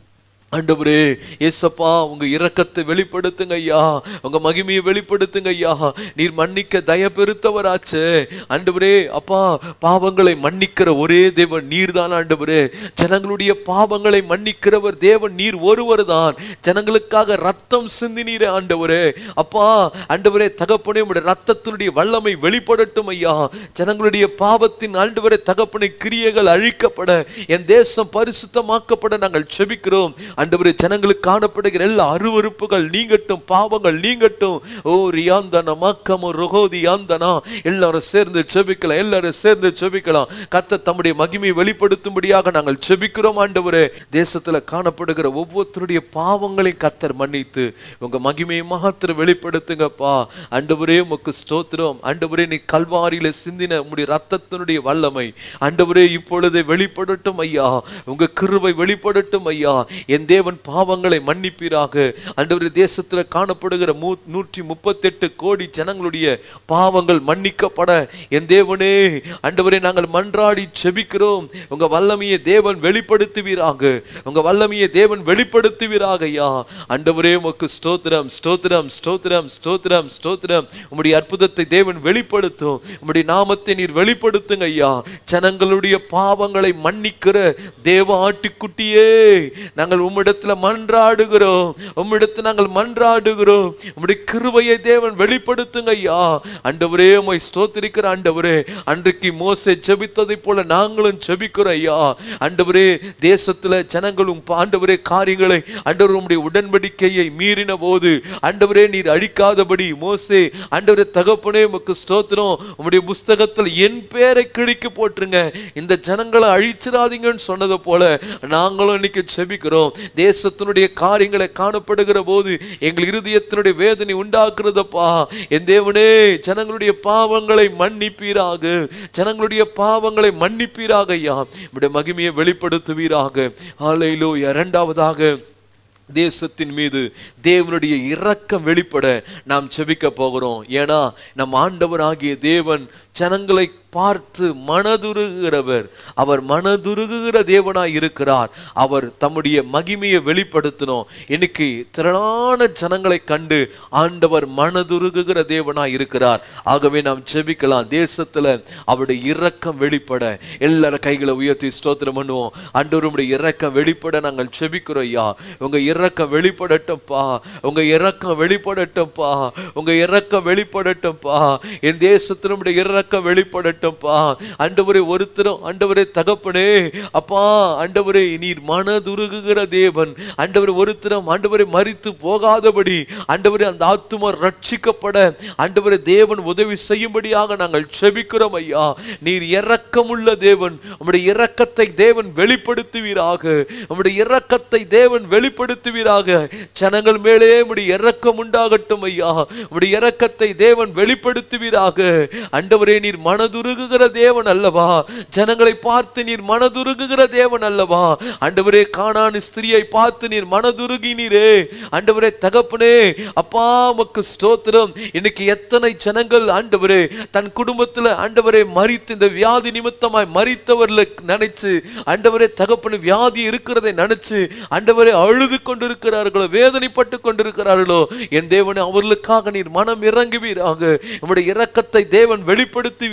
ஆண்டவரே ஏசப்பா உங்க இரக்கத்தை வெளிப்படுத்துங்க ஐயா உங்க மகிமையை வெளிப்படுத்துங்க ஐயா நீர் மன்னிக்க தய பெருத்தவராச்சே ஆண்டவரே அப்பா பாவங்களை மன்னிக்கிற ஒரே தேவன் நீர் தான் ஆண்டவரே ஜனங்களுடைய பாவங்களை மன்னிக்கிறவர் தேவன் நீர் ஒருவர் தான் ஜனங்களுக்காக ரத்தம் சிந்தினீரே ஆண்டவரே அப்பா ஆண்டவரே தகப்பனே உடைய ரத்தத்தினுடைய வல்லமை வெளிப்படட்டும் ஐயா ஜனங்களுடைய பாவத்தின் ஆண்டவரே தகப்பனை கிரியைகள் அழிக்கப்பட என் தேசம் பரிசுத்தமாக்கப்பட நாங்கள் செபிக்கிறோம் ஆண்டவரே ஜனங்களுக்கு காணப்படுகிற எல்லா அருவருப்புகள் நீங்கட்டும் பாவங்கள் நீங்கட்டும் ஓ ரியாந்தன மக்கமோ ருகோதி யாந்தனா எல்லாரும் சேர்ந்து செபிக்கலாம் எல்லாரும் சேர்ந்து செபிக்கலாம் கத்த தம்முடைய மகிமையை வெளிப்படுத்தும்படியாக நாங்கள் செபிக்கிறோம் ஆண்டவரே தேசத்துல காணப்படுகிற ஒவ்வொருத்தருடைய பாவங்களையும் கத்தர் மன்னித்து உங்க மகிமையை மாத்திரம் வெளிப்படுத்துங்கப்பா ஆண்டவரே உமக்கு ஸ்தோத்திரம் ஆண்டவரே நீ கல்வாரியில சிந்தின உம்முடைய ரத்தத்தினுடைய வல்லமை ஆண்டவரே இப்பொழுது வெளிப்படட்டும் ஐயா உங்க கிருபை வெளிப்படட்டும் ஐயா என் தேவன் பாவங்களை மன்னிப்பீராக ஆண்டவரே தேசத்துல காணப்படுகிற மூ நூற்றி முப்பத்தெட்டு கோடி ஜனங்களுடைய பாவங்கள் மன்னிக்கப்பட என் தேவனே ஆண்டவரே நாங்கள் மன்றாடி செபிக்கிறோம் உங்க வல்லமையை தேவன் வெளிப்படுத்துவீராக உங்க வல்லமையை தேவன் வெளிப்படுத்துவீராக ஐயா ஆண்டவரே உமக்கு ஸ்தோத்திரம் ஸ்தோத்திரம் ஸ்தோத்திரம் ஸ்தோத்திரம் ஸ்தோத்திரம் உம்முடைய அற்புதத்தை தேவன் வெளிப்படுத்தும் உம்முடைய நாமத்தை நீர் வெளிப்படுத்துங்க ஐயா ஜனங்களுடைய பாவங்களை மன்னிக்கிற தேவ ஆட்டுக்குட்டியே நாங்கள் உம்மிடத்துல மன்றாடுகிறோம் உம்மிடத்தில் நாங்கள் மன்றாடுகிறோம் உம்முடைய கிருபையை தேவன் வெளிப்படுத்துங்க ஐயா ஆண்டவரே உம்மை ஸ்தோத்திரிக்கிற ஆண்டவரே அன்றைக்கு மோசே ஜெபித்ததைப் போல நாங்களும் ஜெபிக்கிறோம் ஐயா ஆண்டவரே தேசத்துல ஜனங்களும் ஆண்டவரே காரியங்களை ஆண்டவர் உம்முடைய உடன்படிக்கையை மீறின போது ஆண்டவரே நீர் அழிக்காதபடி மோசே ஆண்டவரே தகப்பனே உமக்கு ஸ்தோத்திரம் உம்முடைய புஸ்தகத்தில் என் பேரை கிழிக்கு போட்டுருங்க இந்த ஜனங்களை அழிச்சிடாதீங்கன்னு சொன்னதை போல நாங்களும் இன்னைக்கு செபிக்கிறோம் தேசத்தினுடைய காரியங்களை காணப்படுகிற போது எங்கள் இருதயத்தினுடைய வேதனை உண்டாக்குறதப்பா என் தேவனே ஜனங்களுடைய பாவங்களை மன்னிப்பீராக ஜனங்களுடைய பாவங்களை மன்னிப்பீராக ஐயா இப்படி மகிமையை வெளிப்படுத்துவீராக ஆலையிலோ இரண்டாவதாக தேசத்தின் மீது தேவனுடைய இரக்கம் வெளிப்பட நாம் செபிக்க போகிறோம் ஏன்னா நம் ஆண்டவராகிய தேவன் ஜனங்களை பார்த்து மனதுருகிறவர் அவர் மனதுருகுகிற தேவனாய் இருக்கிறார் அவர் தம்முடைய மகிமையை வெளிப்படுத்தணும் இன்னைக்கு திரளான ஜனங்களை கண்டு ஆண்டவர் மனதுருகுகிற தேவனாய் இருக்கிறார் ஆகவே நாம் செபிக்கலாம் தேசத்துல அவருடைய இரக்கம் வெளிப்பட எல்லாரும் கைகளை உயர்த்தி ஸ்தோத்திரம் பண்ணுவோம் ஆண்டவருடைய இரக்கம் வெளிப்பட நாங்கள் செபிக்கிறோம் ஐயா உங்க இரக்கம் வெளிப்படட்டும்ப்பா உங்க இரக்கம் வெளிப்படட்டும்ப்பா உங்க இரக்கம் வெளிப்படட்டும்ப்பா என் தேசத்தினுடைய இரக்கம் வெளிப்படட்டும்ப்பா ஆண்டவரே ஒருத்தரும் ஆண்டவரே தகப்பனே அப்பா ஆண்டவரே நீர் மனதுருகுகிற தேவன் ஆண்டவரே ஒருத்தரும் ஆண்டவரை மறித்து போகாதபடி ஆண்டவரே அந்த ஆத்துமா ரட்சிக்கப்பட ஆண்டவரே தேவன் உதவி செய்யும்படியாக நாங்கள் செபிக்கிறோம் ஐயா நீர் இரக்கமுள்ள தேவன் உம்முடைய இரக்கத்தை தேவன் வெளிப்படுத்துவீராக உம்முடைய இரக்கத்தை தேவன் வெளிப்படுத்துவீராக ஜனங்கள் மேலே உம்முடைய இரக்கம் உண்டாகட்டும் ஐயா உம்முடைய இரக்கத்தை தேவன் வெளிப்படுத்துவீராக ஆண்டவரே நீர் மனதுருகுகிற தேவன் அல்லவா ஜனங்களை பார்த்து நீர் மனதுருகுகிற தேவன் அல்லவா ஆண்டவரே காணான் ஸ்திரியை பார்த்து நீர் மனதுருகினீரே ஆண்டவரே தகப்பனே அப்பா உமக்கு ஸ்தோத்திரம் இன்னைக்கு எத்தனை ஜனங்கள் ஆண்டவரே தன் குடும்பத்துல ஆண்டவரே மறித்து இந்த வியாதி நிமித்தமாய் மறித்தவர்களை நினைச்சு ஆண்டவரே தகப்பனு வியாதி இருக்கிறதை நினைச்சு ஆண்டவரே அழுது கொண்டிருக்கிறார்களோ வேதனைப்பட்டு கொண்டிருக்கிறார்களோ என் தேவனே அவர்களுக்காக நீர் மனம் இறங்குவீராக உம்முடைய இரக்கத்தை தேவன் வெளிப்படுத்துவீராக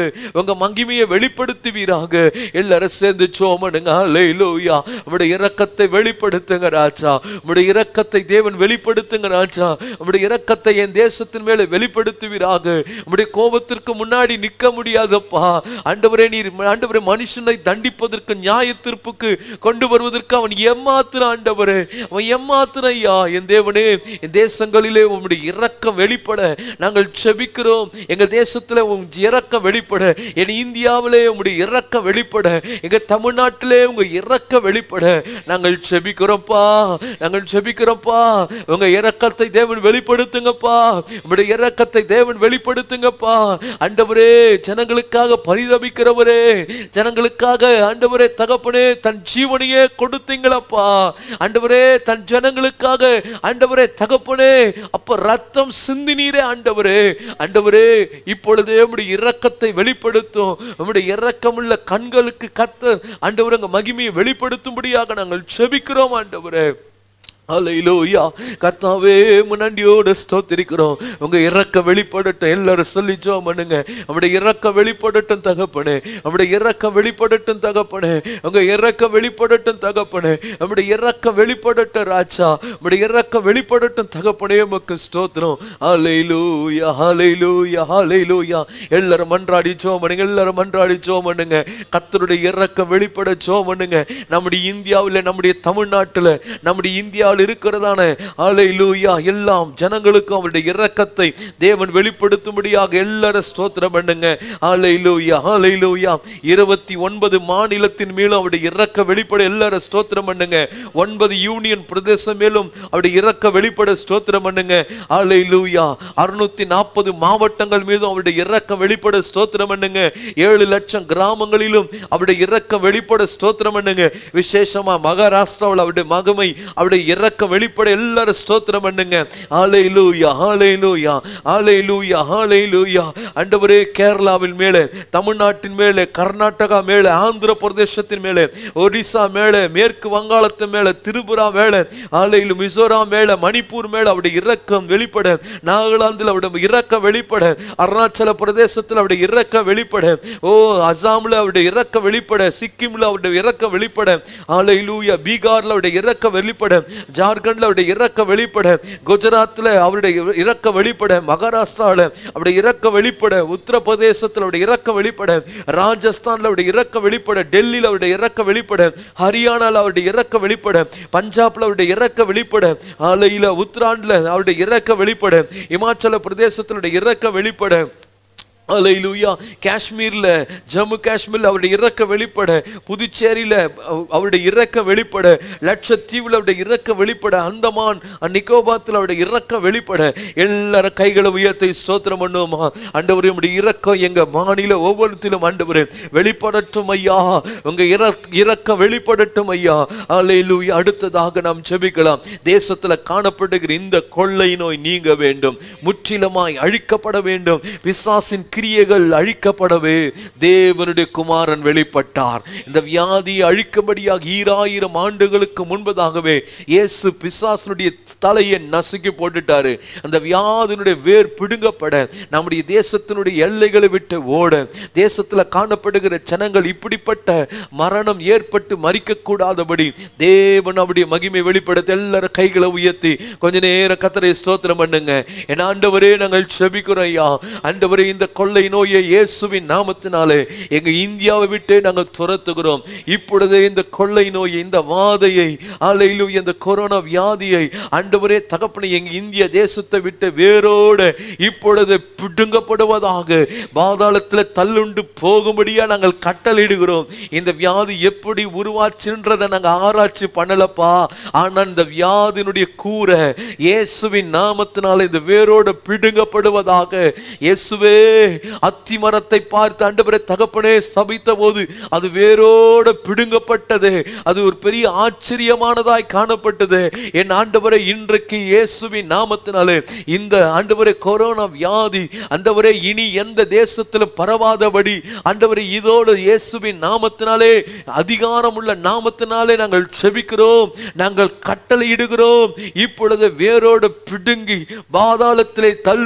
உங்க மகிமையை வெளிப்படுத்துவீராக எல்லாரும் சேர்ந்து சோமனுங்க ஹalleluya உம்முடைய இரக்கத்தை வெளிப்படுத்துங்க ராஜா உம்முடைய இரக்கத்தை தேவன் வெளிப்படுத்துங்க ராஜா உம்முடைய இரக்கத்தை என் தேசத்தின் மேலே வெளிப்படுத்துவீராக உம்முடைய கோபத்திற்கு முன்னாடி நிற்க முடியாதப்பா ஆண்டவரே நீர் ஆண்டவரே மனுஷனை தண்டிப்பதற்கு நியாய தீர்ப்புக்கு கொண்டு வருவதற்கு அவன் ஏமாத்துறான் ஆண்டவரே அவன் ஏமாத்துறான் ஐயா என் தேவனே என் தேசங்களிலே உம்முடைய இரக்கம் வெளிப்பட நாங்கள் செபிக்கிறோம் எங்க தேசத்துல உன் இரக்கம் வெளிப்பட என் இந்தியாவிலே உம்முடைய இரக்கம் வெளிப்பட எங்க தமிழ்நாட்டிலே உங்க இரக்கம் வெளிப்பட நாங்கள் செபிக்கிறோம்ப்பா நாங்கள் செபிக்கிறோம்ப்பா உங்க இரக்கத்தை தேவன் வெளிப்படுத்துங்கப்பா உம்முடைய இரக்கத்தை தேவன் வெளிப்படுத்துங்கப்பா ஆண்டவரே ஜனங்களுக்காக பரிதபிக்கிறவரே ஜனங்களுக்காக ஆண்டவரே தகப்பனே தன் ஜீவனையே கொடுத்தீங்களப்பா ஆண்டவரே தன் ஜனங்களுக்காக ஆண்டவரே தகப்பனே அப்ப ரத்தம் சிந்தினீரே ஆண்டவரே ஆண்டவரே இப்பொழுதே உம்முடைய இரக்கத்தை வெளிப்படுத்தும் உம்முடைய இரக்கமுள்ள கண்களுக்கு கத்த ஆண்டவரே உங்க மகிமையை வெளிப்படுத்தும்படியாக நாங்கள் செபிக்கிறோம் ஆண்டவரே ஹalleluya கர்த்தாவே முன்னாடியோட ஸ்தோத்திரிக்கிறோம் உங்க இறக்க வெளிப்படட்டும் எல்லாரும் சொல்லி ஜெபம் பண்ணுங்க நம்முடைய இறக்க வெளிப்படட்டும் தகப்பனே நம்முடைய இறக்க வெளிப்படட்டும் தகப்பனே உங்க இறக்க வெளிப்படட்டும் தகப்பனே நம்முடைய இறக்க வெளிப்படட்டும் ராஜா நம்முடைய இறக்க வெளிப்படட்டும் தகப்பனே உமக்கு ஸ்தோத்திரம் ஹalleluya ஹalleluya ஹalleluya எல்லாரும் மன்றாடி ஜெபம் பண்ணுங்க எல்லாரும் மன்றாடி ஜெபம் பண்ணுங்க கர்த்தருடைய இறக்க வெளிப்பட ஜெபம் பண்ணுங்க நம்முடைய இந்தியாவில் நம்முடைய தமிழ்நாட்டுல நம்முடைய இந்தியாவில் இருக்கிறதான ஹalleluya எல்லாம் ஜனங்களுக்கும் அவருடைய இரக்கத்தை தேவன் வெளிப்படுத்தும்படியாக எல்லாரும் ஸ்தோத்திரம் பண்ணுங்க ஹalleluya ஹalleluya இருபத்தி ஒன்பது மாநிலத்தின் மேலும் அவருடைய இரக்க வெளிப்பட எல்லாரும் ஸ்தோத்திரம் பண்ணுங்க ஒன்பது யூனியன் பிரதேசம் மேலும் அவருடைய இரக்க வெளிப்பட ஸ்தோத்திரம் பண்ணுங்க ஹalleluya அறுநூத்தி நாற்பது மாவட்டங்கள் மீதும் அவருடைய இரக்க வெளிப்பட ஸ்தோத்திரம் பண்ணுங்க ஏழு லட்சம் கிராமங்களிலும் அவருடைய இரக்க வெளிப்பட ஸ்தோத்திரம் பண்ணுங்க விசேஷமா மகாராஷ்டிராவில் அவருடைய மகமை அவருடைய இரக்க வெளிப்பட எல்லாரும் ஸ்தோத்திரம் பண்ணுங்க ஹalleluya ஹalleluya ஹalleluya ஹalleluya ஆண்டவரே கேரளாவின் மேலே தமிழ்நாட்டின் மேலே கர்நாடகா மேலே ஆந்திர பிரதேசத்தின் மேலே ஒரிசா மேலே மேற்கு வங்காளத்தின் மேலே திரிபுரா மேலே ஹalleluya மிசோராம் மேலே மணிப்பூர் மேலே அவருடைய இரக்கம் வெளிப்பட நாகாலாந்தில் அவருடைய இரக்க வெளிப்பட அருணாச்சல பிரதேசத்தில் அவருடைய இரக்க வெளிப்பட ஓ அசாம்ல அவருடைய இரக்க வெளிப்பட சிக்கிம்ல அவருடைய இரக்க வெளிப்பட ஹalleluya பீகார்ல அவருடைய இரக்க வெளிப்பட ஜார்க்கண்ட்ல அவருடைய இரக்க வெளிப்பட குஜராத்ல அவருடைய இரக்க வெளிப்பட மகாராஷ்டிரால அவருடைய இரக்க வெளிப்பட உத்தரப்பிரதேசத்துல அவருடைய இரக்க வெளிப்பட ராஜஸ்தான்ல அவருடைய இரக்க வெளிப்பட டெல்லியில அவருடைய இரக்க வெளிப்பட ஹரியானால அவருடைய இரக்க வெளிப்பட பஞ்சாப்ல அவருடைய இரக்க வெளிப்பட ஆலையில உத்தராண்ட்ல அவருடைய இரக்க வெளிப்பட இமாச்சல பிரதேசத்தினுடைய இரக்க வெளிப்பட அலையிலூயா காஷ்மீர்ல ஜம்மு காஷ்மீர்ல அவருடைய இறக்க வெளிப்பட புதுச்சேரியில அவ- அவருடைய இறக்க வெளிப்பட லட்சத்தீவுல அவருடைய இறக்க வெளிப்பட அந்தமான் நிக்கோபாத்தில் அவருடைய இறக்க வெளிப்பட எல்லாரும் கைகளை உயர்த்தி ஸ்தோத்திரம் பண்ணுவோமா ஆண்டவரே உம்முடைய இரக்கம் எங்க மாநில ஒவ்வொருத்திலும் ஆண்டவரே வெளிப்படட்டும் ஐயா உங்க இற- இரக்கம் வெளிப்படட்டும் ஐயா அலையிலூயா அடுத்ததாக நாம் ஜெபிக்கலாம் தேசத்துல காணப்படுகிற இந்த கொள்ளை நோய் நீங்க வேண்டும் முற்றிலுமாய் அழிக்கப்பட வேண்டும் பிசாசின் கிரியைகள் அழிக்கப்படவே தேவனுடைய குமாரன் வெளிப்பட்டார் இந்த வியாதி அழிக்கும்படியாக ஈராயிரம் ஆண்டுகளுக்கு முன்பதாகவே இயேசு பிசாசனுடைய தலையை நசுக்கி போட்டுட்டாரு அந்த வியாதியினுடைய வேர் பிடுங்கப்பட நம்முடைய தேசத்தினுடைய எல்லைகளை விட்டு ஓட தேசத்துல காணப்படுகிற ஜனங்கள் இப்படிப்பட்ட மரணம் ஏற்பட்டு மறிக்க கூடாதபடி தேவன் அவருடைய மகிமை வெளிப்படுத்த எல்லாரும் கைகளை உயர்த்தி கொஞ்ச நேரம் கத்தரை ஸ்தோத்திரம் பண்ணுங்க என் ஆண்டவரே நாங்கள் செபிக்கிறோம் ஐயா ஆண்டவரே இந்த கொள்ளை நோயை இயேசுவின் நாமத்தினாலே எங்க இந்தியாவை விட்டு நாங்கள் துரத்துகிறோம் இப்பொழுதே இந்த கொள்ளை நோயை இந்த வாதையை ஆலையிலும் இந்த கொரோனா வியாதியை ஆண்டவரே தகப்பனை எங்க இந்திய தேசத்தை விட்டு வேரோட இப்பொழுது பிடுங்கப்படுவதாக பாதாளத்தில் தள்ளுண்டு போகும்படியா நாங்கள் கட்டளையிடுகிறோம் இந்த வியாதி எப்படி உருவாச்சுன்றதை நாங்க ஆராய்ச்சி பண்ணலப்பா ஆனா இந்த வியாதியினுடைய கூரை இயேசுவின் நாமத்தினால இந்த வேரோட பிடுங்கப்படுவதாக இயேசுவே அத்தி மரத்தை பார்த்து ஆண்டவரே தகப்பனே சபித்த போது அது வேரோட பிடுங்கப்பட்டது அது ஒரு பெரிய ஆச்சரியமானதாய் காணப்பட்டது என் ஆண்டவரே இன்றைக்கு இயேசுவின் நாமத்தினாலே இந்த ஆண்டவரே கொரோனா வியாதி ஆண்டவரே இனி எந்த தேசத்திலும் பரவாதபடி ஆண்டவரே இதோடு இயேசுவின் நாமத்தினாலே அதிகாரம் உள்ள நாமத்தினாலே நாங்கள் செபிக்கிறோம் நாங்கள் கட்டளையிடுகிறோம் இப்பொழுது வேரோடு பிடுங்கி பாதாளத்திலே தள்ளுண்டு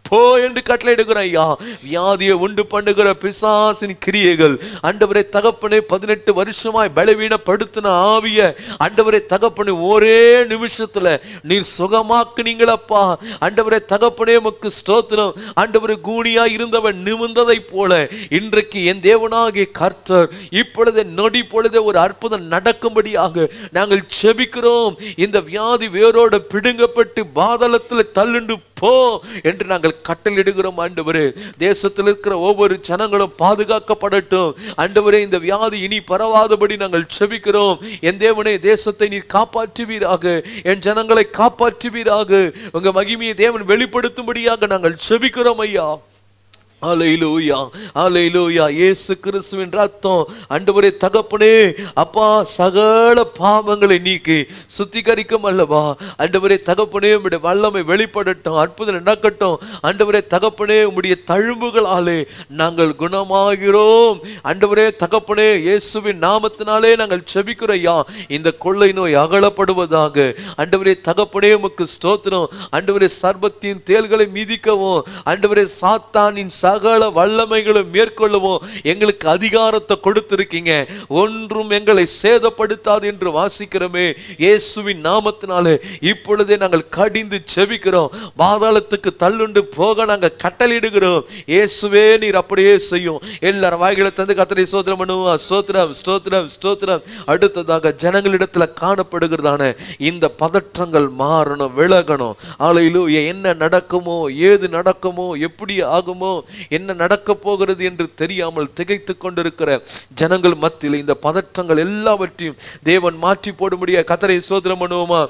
போ என்று கட்டளையிடுகிறோம் ஐயா வியாதியை உண்டு பண்ணுகிற பிசாசின் கிரியைகள் ஆண்டவரே தகப்பனே பதினெட்டு வருஷமாய் பலவீனப்படுத்தின ஆவிய ஆண்டவரே தகப்பனே ஒரே நிமிஷத்துல நீர் சுகமாக்குனீங்களப்பா ஆண்டவரே தகப்பனே உமக்கு ஸ்தோத்திரம் ஆண்டவரே கூனியா இருந்தவன் நிமிர்ந்ததை போல இன்றைக்கு என் தேவனாகிய கர்த்தர் இப்பொழுது நொடி பொழுதே ஒரு அற்புதம் நடக்கும்படியாக நாங்கள் செபிக்கிறோம் இந்த வியாதி வேரோட பிடுங்கப்பட்டு பாதாளத்தில் தள்ளுண்டு போ என்று நாங்கள் கட்டளிடுகிறோம் ஆண்டவரே தேசத்தில் இருக்கிற ஒவ்வொரு ஜனங்களும் பாதுகாக்கப்படட்டும் ஆண்டவரே இந்த வியாதி இனி பரவாதபடி நாங்கள் செபிக்கிறோம் என் தேவனே தேசத்தை நீர் காப்பாற்றுவீராக என் ஜனங்களை காப்பாற்றுவீராக உங்க மகிமையை தேவன் வெளிப்படுத்தும்படியாக நாங்கள் செபிக்கிறோம் ஐயா அலையிலூயா அலையிலூயா இயேசு கிறிஸ்துவின் ரத்தம் ஆண்டவரே தகப்பனே அப்பா சகல பாவங்களை நீக்கி சுத்திகரிக்கும் அல்லவா ஆண்டவரே தகப்பனே உம்முடைய வல்லமை வெளிப்படட்டும் அற்புதம் நடக்கட்டும் ஆண்டவரே தகப்பனே உம்முடைய தழும்புகளாலே நாங்கள் குணமாகிறோம் ஆண்டவரே தகப்பனே இயேசுவின் நாமத்தினாலே நாங்கள் செபிக்கிறோம் ஐயா இந்த கொள்ளை நோய் அகலப்படுவதாக ஆண்டவரே தகப்பனே உமக்கு ஸ்தோத்திரம் ஆண்டவரே சர்பத்தின் தேள்களை மிதிக்கவும் ஆண்டவரே சாத்தானின் சகல வல்லமைகளும் மேற்கொள்ளவும் எங்களுக்கு அதிகாரத்தை கொடுத்திருக்கீங்க ஒன்றும் எங்களை சேதப்படுத்தாது என்று வாசிக்கிறோமே இயேசுவின் நாமத்தினாலே இப்பொழுதே நாங்கள் கடிந்து செபிக்கிறோம் பாதாளத்துக்கு தள்ளுண்டு போக நாங்கள் கட்டளையிடுகிறோம் இயேசுவே நீர் அப்படியே செய்யும் எல்லாரும் வாய்களை தந்து கத்தரை சோத்திரம் பண்ணுவோம் ஸ்தோத்திரம் ஸ்தோத்திரம் ஸ்தோத்திரம் அடுத்ததாக ஜனங்களிடத்துல காணப்படுகிறதான இந்த பதற்றங்கள் மாறணும் விலகணும் ஆலையிலூயா என்ன நடக்குமோ ஏது நடக்குமோ எப்படி ஆகுமோ என்ன நடக்க போகிறது என்று தெரியாமல் திகைத்து கொண்டிருக்கிற ஜனங்கள் மத்தியில் இந்த பதற்றங்கள் எல்லாவற்றையும் தேவன் மாற்றி போடும்படியா கத்தரை சோதனம் பண்ணுவோமா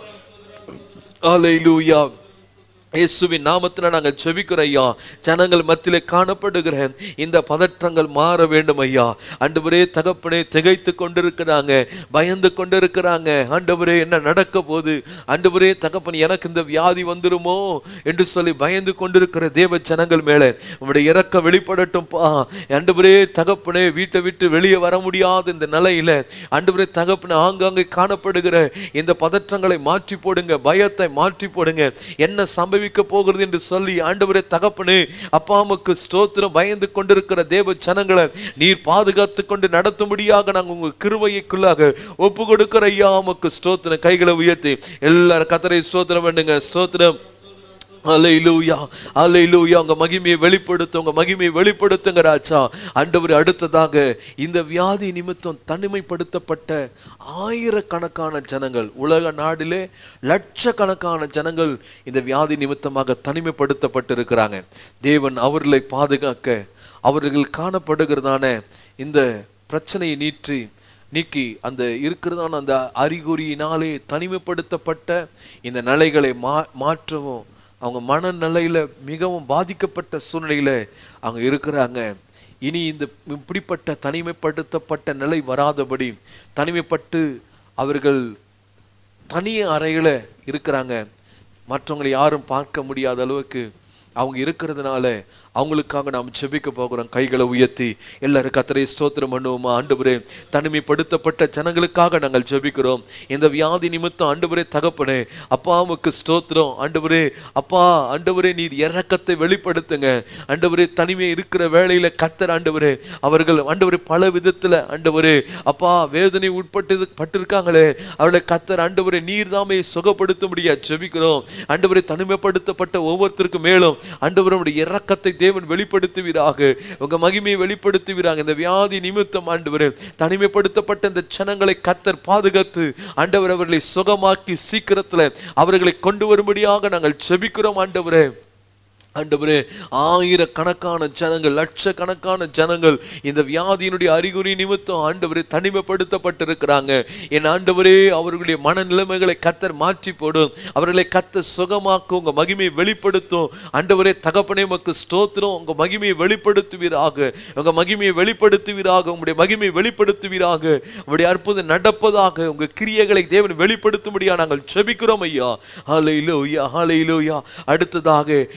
ஆலையிலூயா இயேசுவின் நாமத்துல நாங்கள் செபிக்கிறோம் ஐயா ஜனங்கள் மத்தியிலே காணப்படுகிற இந்த பதற்றங்கள் மாற வேண்டும் ஐயா ஆண்டவரே தகப்பனே திகைத்து கொண்டிருக்கிறாங்க பயந்து கொண்டிருக்கிறாங்க ஆண்டவரே என்ன நடக்க போகுது ஆண்டவரே தகப்பன் எனக்கு இந்த வியாதி வந்துருமோ என்று சொல்லி பயந்து கொண்டிருக்கிற தேவ ஜனங்கள் மேலே உங்களுடைய இறக்க வெளிப்படட்டும் பா ஆண்டவரே தகப்பனே வீட்டை விட்டு வெளியே வர முடியாத இந்த நிலையில ஆண்டவரே தகப்பனே ஆங்காங்கே காணப்படுகிற இந்த பதற்றங்களை மாற்றி போடுங்க பயத்தை மாற்றி போடுங்க என்ன சம்பவிக்க போகிறது என்று சொல்லி ஆண்டவரே தகப்பனே அப்பாவுக்கு ஸ்தோத்திரம் பயந்து கொண்டிருக்கிற தேவ ஜனங்களை நீர் பாதுகாத்து கொண்டு நடத்தும்படியாக நாங்கள் உங்க கிருபைக்குள்ளாக ஒப்பு கொடுக்கிற ஐயா உமக்கு ஸ்தோத்திரம் கைகளை உயர்த்தி எல்லாரும் கத்தரை ஸ்தோத்திரம் வேண்டுங்க ஸ்தோத்திரம் அலையிலூயா அலையிலூயா உங்க மகிமையை வெளிப்படுத்து உங்க மகிமையை வெளிப்படுத்துங்க ராஜா ஆண்டவர் அடுத்ததாக இந்த வியாதி நிமித்தம் தனிமைப்படுத்தப்பட்ட ஆயிரக்கணக்கான ஜனங்கள் உலக நாடிலே லட்சக்கணக்கான ஜனங்கள் இந்த வியாதி நிமித்தமாக தனிமைப்படுத்தப்பட்டிருக்கிறாங்க தேவன் அவர்களை பாதுகாக்க அவர்கள் காணப்படுகிறதான இந்த பிரச்சனையை நீற்றி நீக்கி அந்த இருக்கிறதான அந்த அறிகுறியினாலே தனிமைப்படுத்தப்பட்ட இந்த நிலைகளை மா மாற்றவும் அவங்க மனநிலையில மிகவும் பாதிக்கப்பட்ட சூழ்நிலையில அவங்க இருக்கிறாங்க இனி இந்த இப்படிப்பட்ட தனிமைப்படுத்தப்பட்ட நிலை வராதபடி தனிமைப்பட்டு அவர்கள் தனி அறையில இருக்கிறாங்க மற்றவங்களை யாரும் பார்க்க முடியாத அளவுக்கு அவங்க இருக்கிறதுனால அவங்களுக்காக நாம் செபிக்க போகிறோம் கைகளை உயர்த்தி எல்லாரும் கத்தரை ஸ்தோத்திரம் பண்ணுவோமா ஆண்டவரே தனிமைப்படுத்தப்பட்ட ஜனங்களுக்காக நாங்கள் ஜெபிக்கிறோம் இந்த வியாதி நிமித்தம் ஆண்டவரே தகப்பனே அப்பாவுக்கு ஸ்தோத்திரம் ஆண்டவரே அப்பா ஆண்டவரே நீர் இறக்கத்தை வெளிப்படுத்துங்க ஆண்டவரே தனிமை இருக்கிற வேளையில கத்தர் ஆண்டவரே அவர்கள் ஆண்டவரே பல விதத்துல ஆண்டவரே அப்பா வேதனை உட்பட்டு பட்டிருக்காங்களே அவளை கத்தர் ஆண்டவரே நீர் தாமே சுகப்படுத்தும்படியா ஜெபிக்கிறோம் ஆண்டவரே தனிமைப்படுத்தப்பட்ட ஒவ்வொருத்தருக்கும் மேலும் ஆண்டவரே உம்முடைய இரக்கத்தை தேவன் வெளிப்படுத்துவீராக உங்க மகிமையை வெளிப்படுத்துவீராக இந்த வியாதி நிமித்தம் ஆண்டவரே தனிமைப்படுத்தப்பட்ட இந்த ஜனங்களை கத்தர் பாதுகாத்து ஆண்டவர் அவர்களை சுகமாக்கி சீக்கிரத்துல அவர்களை கொண்டு வரும்படியாக நாங்கள் செபிக்கிறோம் ஆண்டவரே ஆண்டவரே ஆயிரக்கணக்கான ஜனங்கள் லட்சக்கணக்கான ஜனங்கள் இந்த வியாதியினுடைய அறிகுறி நிமித்தம் ஆண்டவரே தனிமைப்படுத்தப்பட்டிருக்கிறாங்க என் ஆண்டவரே அவர்களுடைய மனநிலைமைகளை கத்தர் மாற்றி போடும் அவர்களை கத்த சுகமாக்கும் உங்க மகிமையை வெளிப்படுத்தும் ஆண்டவரே தகப்பனே உமக்கு ஸ்தோத்திரம் உங்க மகிமையை வெளிப்படுத்துவீராக உங்க மகிமையை வெளிப்படுத்துவீராக உங்களுடைய மகிமையை வெளிப்படுத்துவீராக உங்களுடைய அற்புதம் நடப்பதாக உங்க கிரியைகளை தேவன் வெளிப்படுத்தும்படியா நாங்கள் செபிக்கிறோம் ஐயா ஹalleluya ஹalleluya அடுத்ததாக இந்த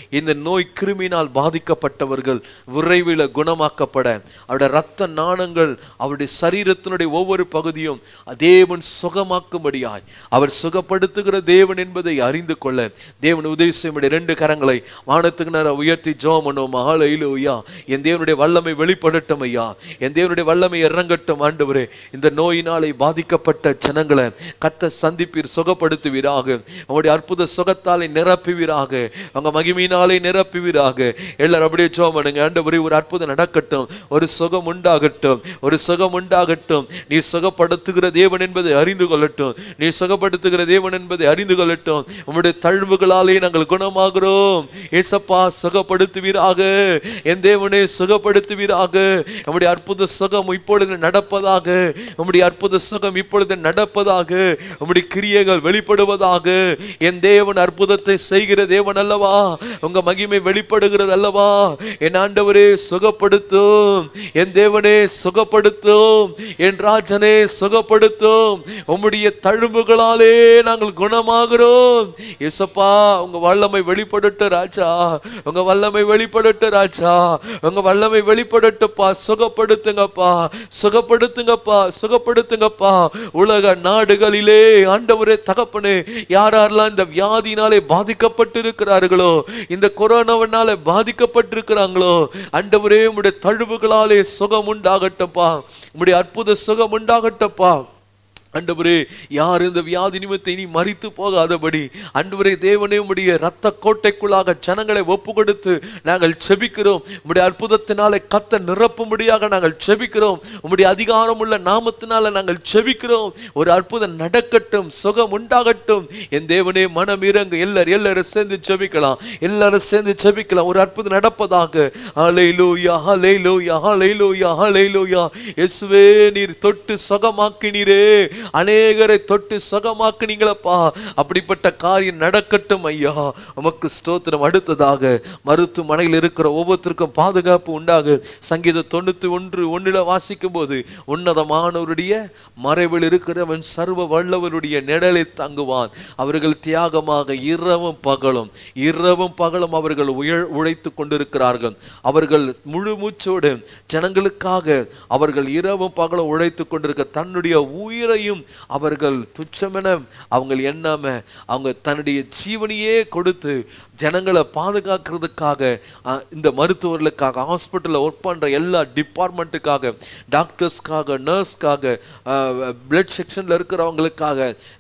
நோய் கிருமியினால் பாதிக்கப்பட்டவர்கள் விரைவில் குணமாக்கப்பட அவருடைய ரத்த நாணங்கள் அவருடைய சரீரத்தினுடைய ஒவ்வொரு பகுதியும் தேவன் சுகமாக்கும்படியாய் அவர் சுகப்படுத்துகிற தேவன் என்பதை அறிந்து கொள்ள தேவன் உதவி செய்ய ரெண்டு கரங்களை வானத்துக்கு நேரம் உயர்த்தி ஜோம் பண்ணுவோம் ஆலையிலோயா என் தேவனுடைய வல்லமை வெளிப்படட்டும் ஐயா என் தேவனுடைய வல்லமை இறங்கட்டும் ஆண்டவரே இந்த நோயினாலே பாதிக்கப்பட்ட ஜனங்களை கத்த சந்திப்பீர் சுகப்படுத்துவீராக உங்களுடைய அற்புத சுகத்தாலே நிரப்புவீராக உங்க மகிமையினாலே நிரப்புவீராக எல்லாரும் அப்படியே ஜோம் பண்ணுங்க ஆண்டவரே ஒரு அற்புதம் நடக்கட்டும் ஒரு சுகம் உண்டாகட்டும் ஒரு சுகம் உண்டாகட்டும் நீ சுகப்படுத்துகிற தேவன் என்பதை அறிந்து கொள்ளட்டும் நீ சுகப்படுத்துகிற தேவன் என்பதை அறிந்து கொள்ளட்டும் உம்முடைய தழும்புகளாலே நாங்கள் குணமாகிறோம் ஏசப்பா சுகப்படுத்துவீராக என் தேவனே சுகப்படுத்துவீராக நம்முடைய அற்புத சுகம் இப்பொழுது நடப்பதாக உம்முடைய அற்புத சுகம் இப்பொழுது நடப்பதாக உம்முடைய கிரியைகள் வெளிப்படுவதாக என் தேவன் அற்புதத்தை செய்கிற தேவன் அல்லவா உங்க மகிமை வெளிப்படுகிறது அல்லவா என் ஆண்டவரே சுகப்படுத்தும் என் தேவனே சுகப்படுத்தும் என் ராஜனே சுகப்படுத்தும் உம்முடைய தழும்புகளாலே நாங்கள் குணமாகிறோம் இயேசப்பா உங்க வல்லமை வெளிப்படட்டும் ராஜா உங்க வல்லமை வெளிப்படட்டும் ராஜா உங்க வல்லமை வெளிப்படட்டுப்பா சுகப்படுத்துங்கப்பா சுகப்படுத்துங்கப்பா சுகப்படுத்துங்கப்பா உலக நாடுகளிலே ஆண்டவரே தகப்பனே யார் யாரெல்லாம் இந்த வியாதினாலே பாதிக்கப்பட்டிருக்கிறார்களோ இந்த கொரோனாவினால பாதிக்கப்பட்டிருக்கிறாங்களோ ஆண்டவரே உம்முடைய தழுவுகளாலே சுகம் உண்டாகட்டப்பா உம்முடைய அற்புத சுகம் உண்டாகட்டப்பா அண்டவரே யார் இந்த வியாதி நிமித்தை நீ மறித்து போகாதபடி அண்டவரே தேவனே உம்முடைய ரத்த கோட்டைக்குள்ளாக ஜனங்களை ஒப்பு கொடுத்து நாங்கள் செபிக்கிறோம் உம்முடைய அற்புதத்தினாலே கத்த நிரப்பும்படியாக நாங்கள் செபிக்கிறோம் உம்முடைய அதிகாரம் உள்ள நாமத்தினால நாங்கள் செபிக்கிறோம் ஒரு அற்புதம் நடக்கட்டும் சுகம் உண்டாகட்டும் என் தேவனே மனம் இறங்கு எல்லாரும் எல்லாரும் சேர்ந்து செபிக்கலாம் எல்லாரும் சேர்ந்து செபிக்கலாம் ஒரு அற்புதம் நடப்பதாக ஹalleluya ஹalleluya ஹalleluya ஹalleluya இயேசுவே நீர் தொட்டு சுகமாக்கினீரே அநேகரை தொட்டு சுகமாக்குனீங்களப்பா அப்படிப்பட்ட காரியம் நடக்கட்டும் ஐயா உமக்கு ஸ்தோத்திரம் அடுத்ததாக மருத்துவமனையில் இருக்கிற ஒவ்வொருத்தருக்கும் பாதுகாப்பு உண்டாக சங்கீத தொண்ணூத்தி ஒன்று ஒண்ணுல வாசிக்கும் போது உன்னதமானவருடைய மறைவில் இருக்கிறவன் சர்வ வல்லவருடைய நிழலை தங்குவான் அவர்கள் தியாகமாக இரவும் பகலும் இரவும் பகலும் அவர்கள் உயர் உழைத்து கொண்டிருக்கிறார்கள் அவர்கள் முழு மூச்சோடு ஜனங்களுக்காக அவர்கள் இரவும் பகலும் உழைத்து கொண்டிருக்க தன்னுடைய உயிரையும் அவர்கள் துச்சமென அவங்க எண்ணாம அவங்க தன்னுடைய ஜீவனையே கொடுத்து ஜனங்களை பாதுகாக்கிறதுக்காக அஹ், இந்த மருத்துவர்களுக்காக ஹாஸ்பிட்டலில் ஒர்க் பண்ற எல்லா டிபார்ட்மெண்ட்டுக்காக டாக்டர்ஸ்க்காக நர்ஸ்க்காக பிளட் செக்ஷன்ல இருக்கிறவங்களுக்காக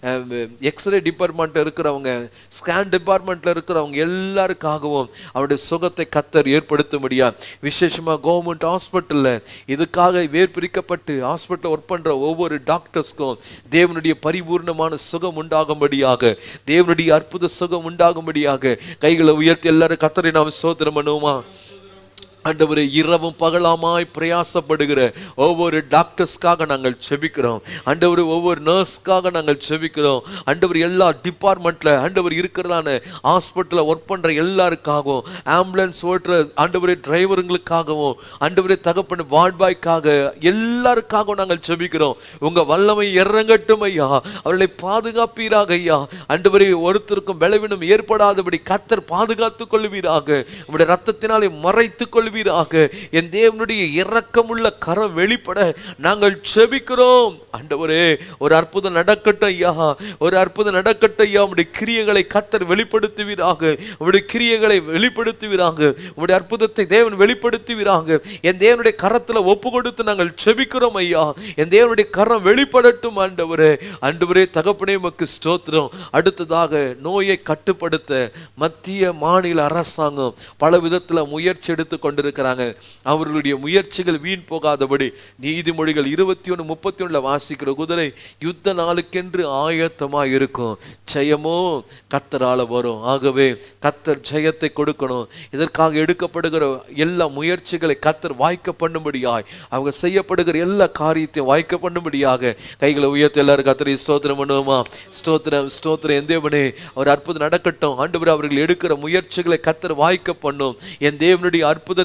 எக்ஸ்ரே டிபார்ட்மெண்ட் இருக்கிறவங்க ஸ்கேன் டிபார்ட்மெண்ட்ல இருக்கிறவங்க எல்லாருக்காகவும் அவருடைய சுகத்தை கத்தர் ஏற்படுத்த முடியாது விசேஷமா கவர்மெண்ட் ஹாஸ்பிட்டல்ல இதுக்காக வேர் பிரிக்கப்பட்டு ஹாஸ்பிட்டல் ஒர்க் பண்ற ஒவ்வொரு டாக்டர்ஸ்க்கும் தேவனுடைய பரிபூர்ணமான சுகம் உண்டாகும்படியாக தேவனுடைய அற்புத சுகம் உண்டாகும்படியாக கைகளை உயர்த்தி எல்லாரும் கத்தரை நாம் சோதனம் பண்ணுவோமா ஆண்டவரே இரவும் பகலாமாய் பிரயாசப்படுகிற ஒவ்வொரு டாக்டர்ஸ்க்காக நாங்கள் செபிக்கிறோம் ஆண்டவர் ஒவ்வொரு நர்ஸ்க்காக நாங்கள் செபிக்கிறோம் ஆண்டவர் எல்லா டிபார்ட்மெண்ட்ல ஆண்டவர் இருக்கிறதான ஹாஸ்பிட்டல்ல ஒர்க் பண்ற எல்லாருக்காகவும் ஆம்புலன்ஸ் ஓட்டுற ஆண்டவரே டிரைவருங்களுக்காகவும் ஆண்டவரே தகப்பன் வார்ட்பாய்க்காக எல்லாருக்காகவும் நாங்கள் செபிக்கிறோம் உங்க வல்லமை இறங்கட்டும் ஐயா அவர்களை பாதுகாப்பீராக ஐயா ஆண்டவரே ஒருத்தருக்கும் பலவீனம் ஏற்படாதபடி கத்தர் பாதுகாத்துக் கொள்வீராக உங்களுடைய ரத்தத்தினாலே மறைத்துக் கொள்வீராக என் தேவனுடைய இரக்கமுள்ள கரம் வெளிப்பட நாங்கள் செபிக்கிறோம் ஆண்டவரே ஒரு அற்புதம் நடக்கட்டும் ஐயா ஒரு அற்புதம் நடக்கட்டும் ஐயா உங்களுடைய கிரியைகளை கத்தர் வெளிப்படுத்துவீராக உங்களுடைய கிரியைகளை வெளிப்படுத்துவீராக உங்களுடைய அற்புதத்தை தேவன் வெளிப்படுத்துவீராக என் தேவனுடைய கரத்துல ஒப்பு கொடுத்து நாங்கள் செபிக்கிறோம் ஐயா என் தேவனுடைய கரம் வெளிப்படட்டும் ஆண்டவரே ஆண்டவரே தகப்பனே உமக்கு ஸ்தோத்திரம் அடுத்ததாக நோயை கட்டுப்படுத்த மத்திய மாநில அரசாங்கம் பல விதத்துல முயற்சி எடுத்து கொண்டிருக்கிறாங்க அவர்களுடைய முயற்சிகள் வீண் போகாதபடி நீதிமொழிகள் இருபத்தி ஒன்று முப்பத்தி ஒண்ணுல வாசிக்கிற குதிரை யுத்த நாளுக்கென்று ஆயத்தமா இருக்கும் ஜெயமோ கத்தரால வரும் ஆகவே கத்தர் ஜெயத்தை கொடுக்கணும் இதற்காக எடுக்கப்படுகிற எல்லா முயற்சிகளை கத்தர் வாய்க்க பண்ணும்படியாய் அவங்க செய்யப்படுகிற எல்லா காரியத்தையும் வாய்க்க பண்ணும்படியாக கைகளை உயர்த்தி எல்லாரும் கத்தரை ஸ்தோத்திரம் பண்ணுவோமா ஸ்தோத்திரம் ஸ்தோத்திரம் என் தேவனே ஒரு அற்புதம் நடக்கட்டும் ஆண்டவர் அவர்கள் எடுக்கிற முயற்சிகளை கத்தர் வாய்க்க பண்ணும் என் தேவனுடைய அற்புத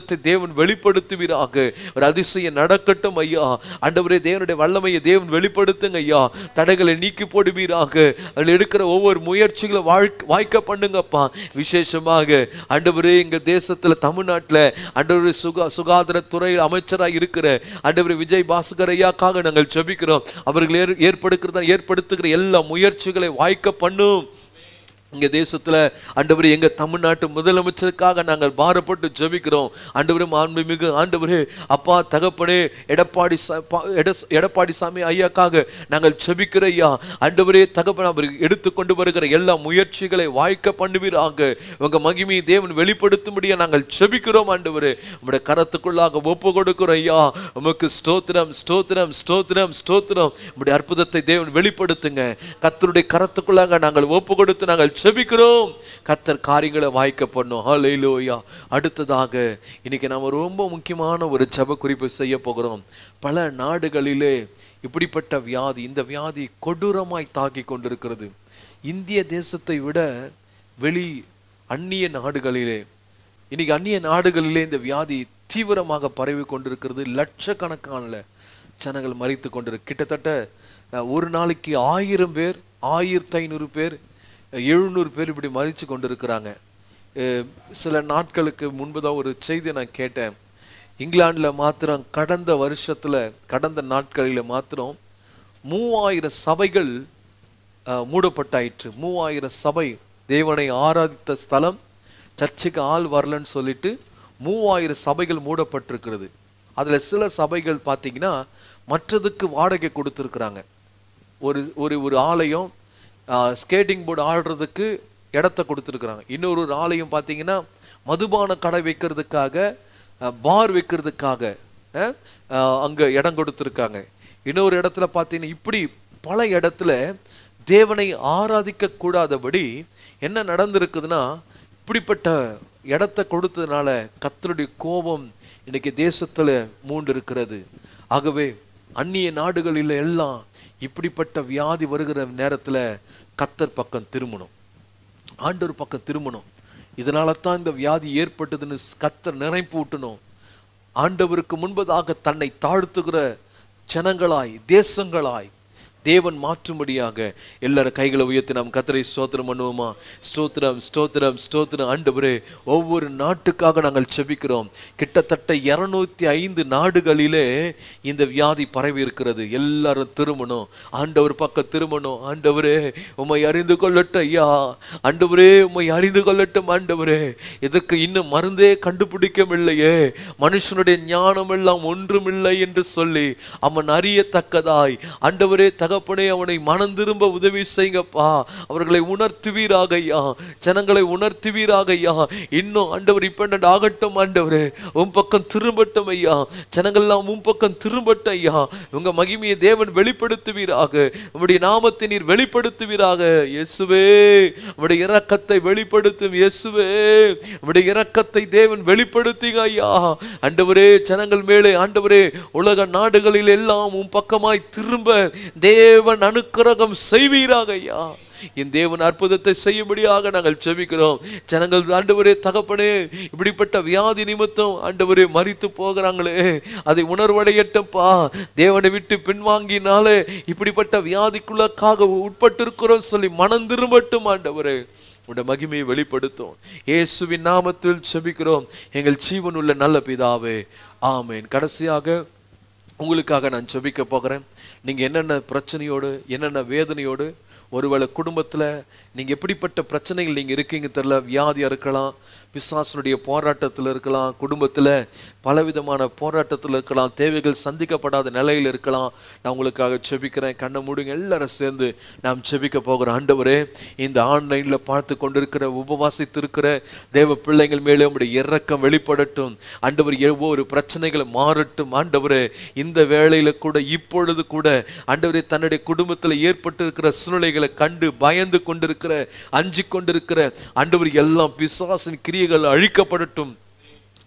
அற்புதத்தை தேவன் வெளிப்படுத்துவீராக ஒரு அதிசயம் நடக்கட்டும் ஐயா ஆண்டவரே தேவனுடைய வல்லமையை தேவன் வெளிப்படுத்துங்க ஐயா தடைகளை நீக்கி போடுவீராக அதில் எடுக்கிற ஒவ்வொரு முயற்சிகளை வாழ்க்கை வாய்க்க பண்ணுங்கப்பா விசேஷமாக ஆண்டவரே எங்க தேசத்துல தமிழ்நாட்டுல ஆண்டவரே சுகா சுகாதாரத்துறை அமைச்சராக இருக்கிற ஆண்டவரே விஜய் பாஸ்கர் ஐயாக்காக நாங்கள் ஜெபிக்கிறோம் அவர்கள் ஏற்- ஏற்படுத்துகிற ஏற்படுத்துகிற எல்லா முயற்சிகளை வாய்க்க பண்ணும் இங்க தேசத்துல ஆண்டவரே எங்க தமிழ்நாட்டு முதலமைச்சருக்காக நாங்கள் பாரப்பட்டு ஜெபிக்கிறோம் ஆண்டவரே மாண்புமிகு ஆண்டவரே அப்பா தகப்பனே எடப்பாடி சா- பா- எட- எடப்பாடி சாமி ஐயாக்காக நாங்கள் ஜெபிக்கிற ஐயா ஆண்டவரே தகப்பன் அவர் எடுத்துக்கொண்டு வருகிற எல்லா முயற்சிகளை வாய்க்க பண்ணுவீராக உங்க மகிமையை தேவன் வெளிப்படுத்தும்படியா நாங்கள் ஜெபிக்கிறோம் ஆண்டவரே உங்களுடைய கரத்துக்குள்ளாக ஒப்பு கொடுக்கிறோம் ஐயா உமக்கு ஸ்தோத்திரம் ஸ்தோத்திரம் ஸ்தோத்திரம் ஸ்தோத்திரம் உங்களுடைய அற்புதத்தை தேவன் வெளிப்படுத்துங்க கத்தருடைய கரத்துக்குள்ளாக நாங்கள் ஒப்பு கொடுத்து நாங்கள் செபிக்கிறோம் கத்தர் காரியங்களை வாய்க்க பண்ணோம் ஹalleluya அடுத்ததாக இன்னைக்கு நாம ரொம்ப முக்கியமான ஒரு ஜெப குறிப்பு செய்ய போகிறோம் பல நாடுகளிலே இப்படிப்பட்ட வியாதி இந்த வியாதி கொடூரமாய் தாக்கி கொண்டிருக்கிறது இந்திய தேசத்தை விட வெளி அந்நிய நாடுகளிலே இன்னைக்கு அந்நிய நாடுகளிலே இந்த வியாதி தீவிரமாக பரவி கொண்டிருக்கிறது லட்சக்கணக்கான ஜனங்கள் மறித்து கொண்டிருக்கு கிட்டத்தட்ட அஹ், ஒரு நாளைக்கு ஆயிரம் பேர் ஆயிரத்தி ஐநூறு பேர் எழுநூறு பேர் இப்படி மறித்து கொண்டிருக்கிறாங்க அஹ், சில நாட்களுக்கு முன்புதான் ஒரு செய்தி நான் கேட்டேன் இங்கிலாந்துல மாத்திரம் கடந்த வருஷத்துல கடந்த நாட்களில மாத்திரம் மூவாயிரம் சபைகள் அஹ், மூடப்பட்டாயிற்று மூவாயிரம் சபை தேவனை ஆராதித்த ஸ்தலம் சர்ச்சுக்கு ஆள் வரலன்னு சொல்லிட்டு மூவாயிரம் சபைகள் மூடப்பட்டிருக்கிறது அதுல சில சபைகள் பார்த்தீங்கன்னா மற்றதுக்கு வாடகை கொடுத்துருக்குறாங்க ஒரு ஒரு ஒரு ஆலயம் ஸ்கேட்டிங் போர்டு ஆடுறதுக்கு இடத்த கொடுத்துருக்குறாங்க இன்னொரு ஒரு ஆலயம் பார்த்தீங்கன்னா மதுபான கடை வைக்கிறதுக்காக பார் வைக்கிறதுக்காக அஹ், அஹ், அங்க இடம் கொடுத்துருக்காங்க இன்னொரு இடத்துல பார்த்தீங்கன்னா இப்படி பல இடத்துல தேவனை ஆராதிக்க கூடாதபடி என்ன நடந்திருக்குதுன்னா இப்படிப்பட்ட இடத்த கொடுத்ததுனால கர்த்தருடைய கோபம் இன்னைக்கு தேசத்துல மூண்டு இருக்கிறது ஆகவே அந்நிய நாடுகளில் எல்லாம் இப்படிப்பட்ட வியாதி வருகிற நேரத்துல கத்தர் பக்கம் திரும்பணும் ஆண்டவர் பக்கம் திரும்பணும் இதனால தான் இந்த வியாதி ஏற்பட்டதுன்னு கத்தர் நினைப்பு ஊட்டணும் ஆண்டவருக்கு முன்பதாக தன்னை தாழ்த்துகிற ஜனங்களாய் தேசங்களாய் தேவன் மாற்றும்படியாக எல்லாரும் கைகளை உயர்த்தி நாம் கத்தரை ஸ்தோத்திரம் பண்ணுவோமா ஸ்தோத்திரம் ஸ்தோத்திரம் ஸ்தோத்திரம் ஆண்டவரே ஒவ்வொரு நாட்டுக்காக நாங்கள் செபிக்கிறோம் கிட்டத்தட்ட இருநூத்தி ஐந்து நாடுகளிலே இந்த வியாதி பரவி இருக்கிறது எல்லாரும் திரும்பணும் ஆண்டவர் பக்கம் திரும்பணும் ஆண்டவரே உம்மை அறிந்து கொள்ளட்டும் ஐயா ஆண்டவரே உம்மை அறிந்து கொள்ளட்டும் ஆண்டவரே இதற்கு இன்னும் மருந்தே கண்டுபிடிக்கவில்லையே மனுஷனுடைய ஞானம் எல்லாம் ஒன்றுமில்லை என்று சொல்லி அவன் அறியத்தக்கதாய் ஆண்டவரே தகப்பனே அவனை மனம் திரும்ப உதவி செய்யுங்கப்பா அவர்களை உணர்த்துவீராக ஐயா ஜனங்களை உணர்த்துவீராக ஐயா இன்னும் ஆண்டவர் இப்ப ஆகட்டும் ஆண்டவரே உன் பக்கம் திரும்பட்டும் ஐயா ஜனங்கள்லாம் உன் பக்கம் திரும்பட்டும் ஐயா உங்க மகிமையை தேவன் வெளிப்படுத்துவீராக உம்முடைய நாமத்தை நீர் வெளிப்படுத்துவீராக இயேசுவே உம்முடைய இரக்கத்தை வெளிப்படுத்தும் இயேசுவே உம்முடைய இரக்கத்தை தேவன் வெளிப்படுத்துங்க ஐயா ஆண்டவரே ஜனங்கள் மேலே ஆண்டவரே உலக நாடுகளில் எல்லாம் உன் பக்கமாய் திரும்ப தேவன் அனுக்கிரகம் செய்வீராக ஐயா என் தேவன் அற்புதத்தை செய்யும்படியாக நாங்கள் செபிக்கிறோம் ஜனங்கள் ஆண்டவரே தகப்பனே இப்படிப்பட்ட வியாதி நிமித்தம் ஆண்டவரே மறித்து போகிறாங்களே அதை உணர்வடையட்டும்ப்பா தேவனை விட்டு பின்வாங்கினாலே இப்படிப்பட்ட வியாதிக்குள்ளக்காக உட்பட்டிருக்கிறோம் சொல்லி மனம் திரும்பட்டும் ஆண்டவரே உடைய மகிமையை வெளிப்படுத்தும் இயேசுவின் நாமத்தில் செபிக்கிறோம் எங்கள் ஜீவன் உள்ள நல்ல பிதாவே ஆமென் கடைசியாக உங்களுக்காக நான் செபிக்க போகிறேன் நீங்க என்னென்ன பிரச்சனையோடு என்னென்ன வேதனையோடு ஒருவேளை குடும்பத்துல நீங்க எப்படிப்பட்ட பிரச்சனைகள் நீங்க இருக்கீங்க தெரியல வியாதியா இருக்கலாம் பிசாசனுடைய போராட்டத்துல இருக்கலாம் குடும்பத்துல பலவிதமான போராட்டத்துல இருக்கலாம் தேவைகள் சந்திக்கப்படாத நிலையில் இருக்கலாம் நான் உங்களுக்காக செபிக்கிறேன் கண்ணை மூடுங்க எல்லாரும் சேர்ந்து நாம் செபிக்க போகிற ஆண்டவரே இந்த ஆன்லைன்ல பார்த்து கொண்டிருக்கிற உபவாசித்திருக்கிற தேவ பிள்ளைகள் மேலே உங்களுடைய இறக்கம் வெளிப்படட்டும் ஆண்டவர் ஒவ்வொரு பிரச்சனைகளை மாறட்டும் ஆண்டவரே இந்த வேளையில கூட இப்பொழுது கூட ஆண்டவரே தன்னுடைய குடும்பத்துல ஏற்பட்டு இருக்கிற சூழ்நிலைகளை கண்டு பயந்து கொண்டிருக்கிற அஞ்சு கொண்டிருக்கிற ஆண்டவர் எல்லாம் பிசாசின் கிரியைகள் அழிக்கப்படட்டும்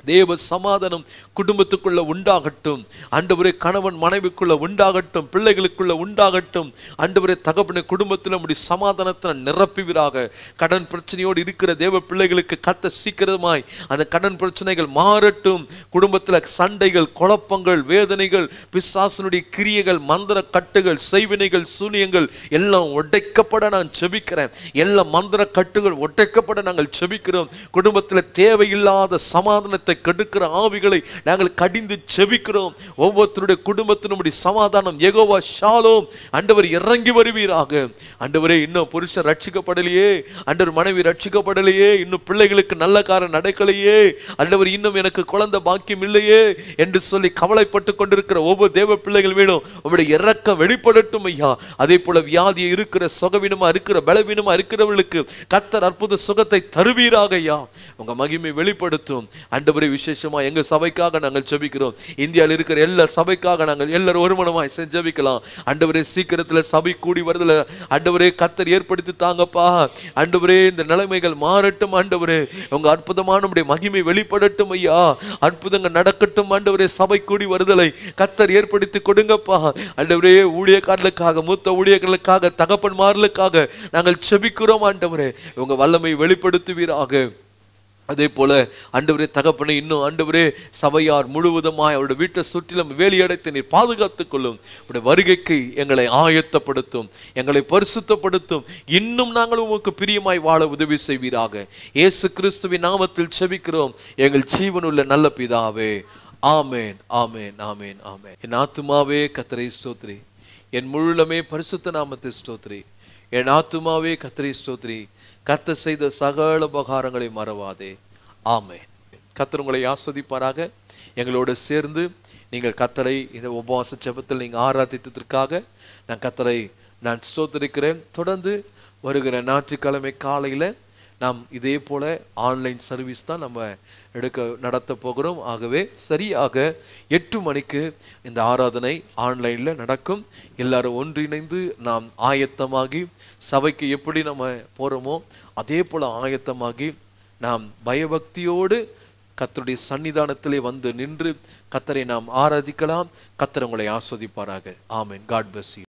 தேவ சமாதானம் குடும்பத்துக்குள்ள உண்டாகட்டும் ஆண்டவரே கணவன் மனைவிக்குள்ள உண்டாகட்டும் பிள்ளைகளுக்குள்ள உண்டாகட்டும் ஆண்டவரே தகப்பனை குடும்பத்தில் நம்முடைய சமாதானத்தில் நிரப்புவீராக கடன் பிரச்சனையோடு இருக்கிற தேவ பிள்ளைகளுக்கு கத்த சீக்கிரமாய் அந்த கடன் பிரச்சனைகள் மாறட்டும் குடும்பத்தில் சண்டைகள் குழப்பங்கள் வேதனைகள் பிசாசனுடைய கிரியைகள் மந்திர கட்டுகள் செய்வினைகள் சூனியங்கள் எல்லாம் உடைக்கப்பட நான் செபிக்கிறேன் எல்லா மந்திர கட்டுகள் உடைக்கப்பட நாங்கள் செபிக்கிறோம் குடும்பத்தில் தேவையில்லாத சமாதானத்தை கெடுக்கிற ஆவிகளை நாங்கள் கடிந்து செபிக்கிறோம் ஒவ்வொருத்தருடைய குடும்பத்தினுடைய சமாதானம் எகோவா ஷாலோம் ஆண்டவர் இறங்கி வருவீராக ஆண்டவரே இன்னும் புருஷன் ரட்சிக்கப்படலையே ஆண்டவர் மனைவி ரட்சிக்கப்படலையே இன்னும் பிள்ளைகளுக்கு நல்ல காரம் நடக்கலையே ஆண்டவர் இன்னும் எனக்கு குழந்தை பாக்கியம் இல்லையே என்று சொல்லி கவலைப்பட்டு கொண்டிருக்கிற ஒவ்வொரு தேவ பிள்ளைகள் வேணும் உங்களுடைய இறக்கம் வெளிப்படட்டும் ஐயா அதே போல வியாதி இருக்கிற சுகவீனமா இருக்கிற பலவீனமா இருக்கிறவர்களுக்கு கத்தர் அற்புத சுகத்தை தருவீராக ஐயா உங்க மகிமை வெளிப்படுத்தும் ஆண்டவரே விசேஷமா எங்க சபைக்காக நாங்கள் ஜெபிக்கிறோம் இந்தியாவில் இருக்கிற எல்லா சபைக்காக நாங்கள் எல்லாரும் ஒருமனமாய் செஞ்சு ஜெபிக்கலாம் ஆண்டவரே சீக்கிரத்துல சபை கூடி வருதுல ஆண்டவரே கத்தர் ஏற்படுத்தி தாங்கப்பா ஆண்டவரே இந்த நிலைமைகள் மாறட்டும் ஆண்டவரே உங்க அற்புதமான உடைய மகிமை வெளிப்படட்டும் ஐயா அற்புதங்கள் நடக்கட்டும் ஆண்டவரே சபை கூடி வருதலை கத்தர் ஏற்படுத்தி கொடுங்கப்பா ஆண்டவரே ஊழியக்காரர்களுக்காக மூத்த ஊழியர்களுக்காக தகப்பன்மார்களுக்காக நாங்கள் செபிக்கிறோம் ஆண்டவரே உங்க வல்லமை வெளிப்படுத்துவீராக அதே போல ஆண்டவரே தகப்பனை இன்னும் ஆண்டவரே சபையார் முழுவதுமாய் அவருடைய வீட்டை சுற்றிலும் வேலியடைத்து நீர் பாதுகாத்துக் கொள்ளும் உடைய வருகைக்கு எங்களை ஆயத்தப்படுத்தும் எங்களை பரிசுத்தப்படுத்தும் இன்னும் நாங்கள் உமக்கு பிரியமாய் வாழ உதவி செய்வீராக இயேசு கிறிஸ்துவின் நாமத்தில் செபிக்கிறோம் எங்கள் ஜீவனுள்ள நல்ல பிதாவே ஆமேன் ஆமேன் ஆமேன் ஆமேன் என் ஆத்துமாவே கத்தரை ஸ்தோத்ரி என் முழுலமே பரிசுத்த நாமத்தை ஸ்தோத்ரி என் ஆத்துமாவே கத்தரை ஸ்தோத்ரி கத்த செய்த சகல உபகாரங்களை மறவாதே ஆமென் கத்தர் உங்களை ஆஸ்வதிப்பாராக எங்களோடு சேர்ந்து நீங்கள் கத்தரை இந்த உபவாச ஜெபத்தில் நீங்கள் ஆராதித்ததற்காக நான் கத்தரை நான் ஸ்தோத்திருக்கிறேன் தொடர்ந்து வருகிற ஞாயிற்றுக்கிழமை காலையில் நாம் இதே போல ஆன்லைன் சர்வீஸ் தான் நம்ம எடுக்க நடத்த போகிறோம் ஆகவே சரியாக எட்டு மணிக்கு இந்த ஆராதனை ஆன்லைனில் நடக்கும் எல்லாரும் ஒன்றிணைந்து நாம் ஆயத்தமாகி சபைக்கு எப்படி நம்ம போகிறோமோ அதே போல ஆயத்தமாகி நாம் பயபக்தியோடு கத்தருடைய சன்னிதானத்திலே வந்து நின்று கத்தரை நாம் ஆராதிக்கலாம் கத்தர் உங்களை ஆஸ்வதிப்பாராக ஆமென் காட் bless you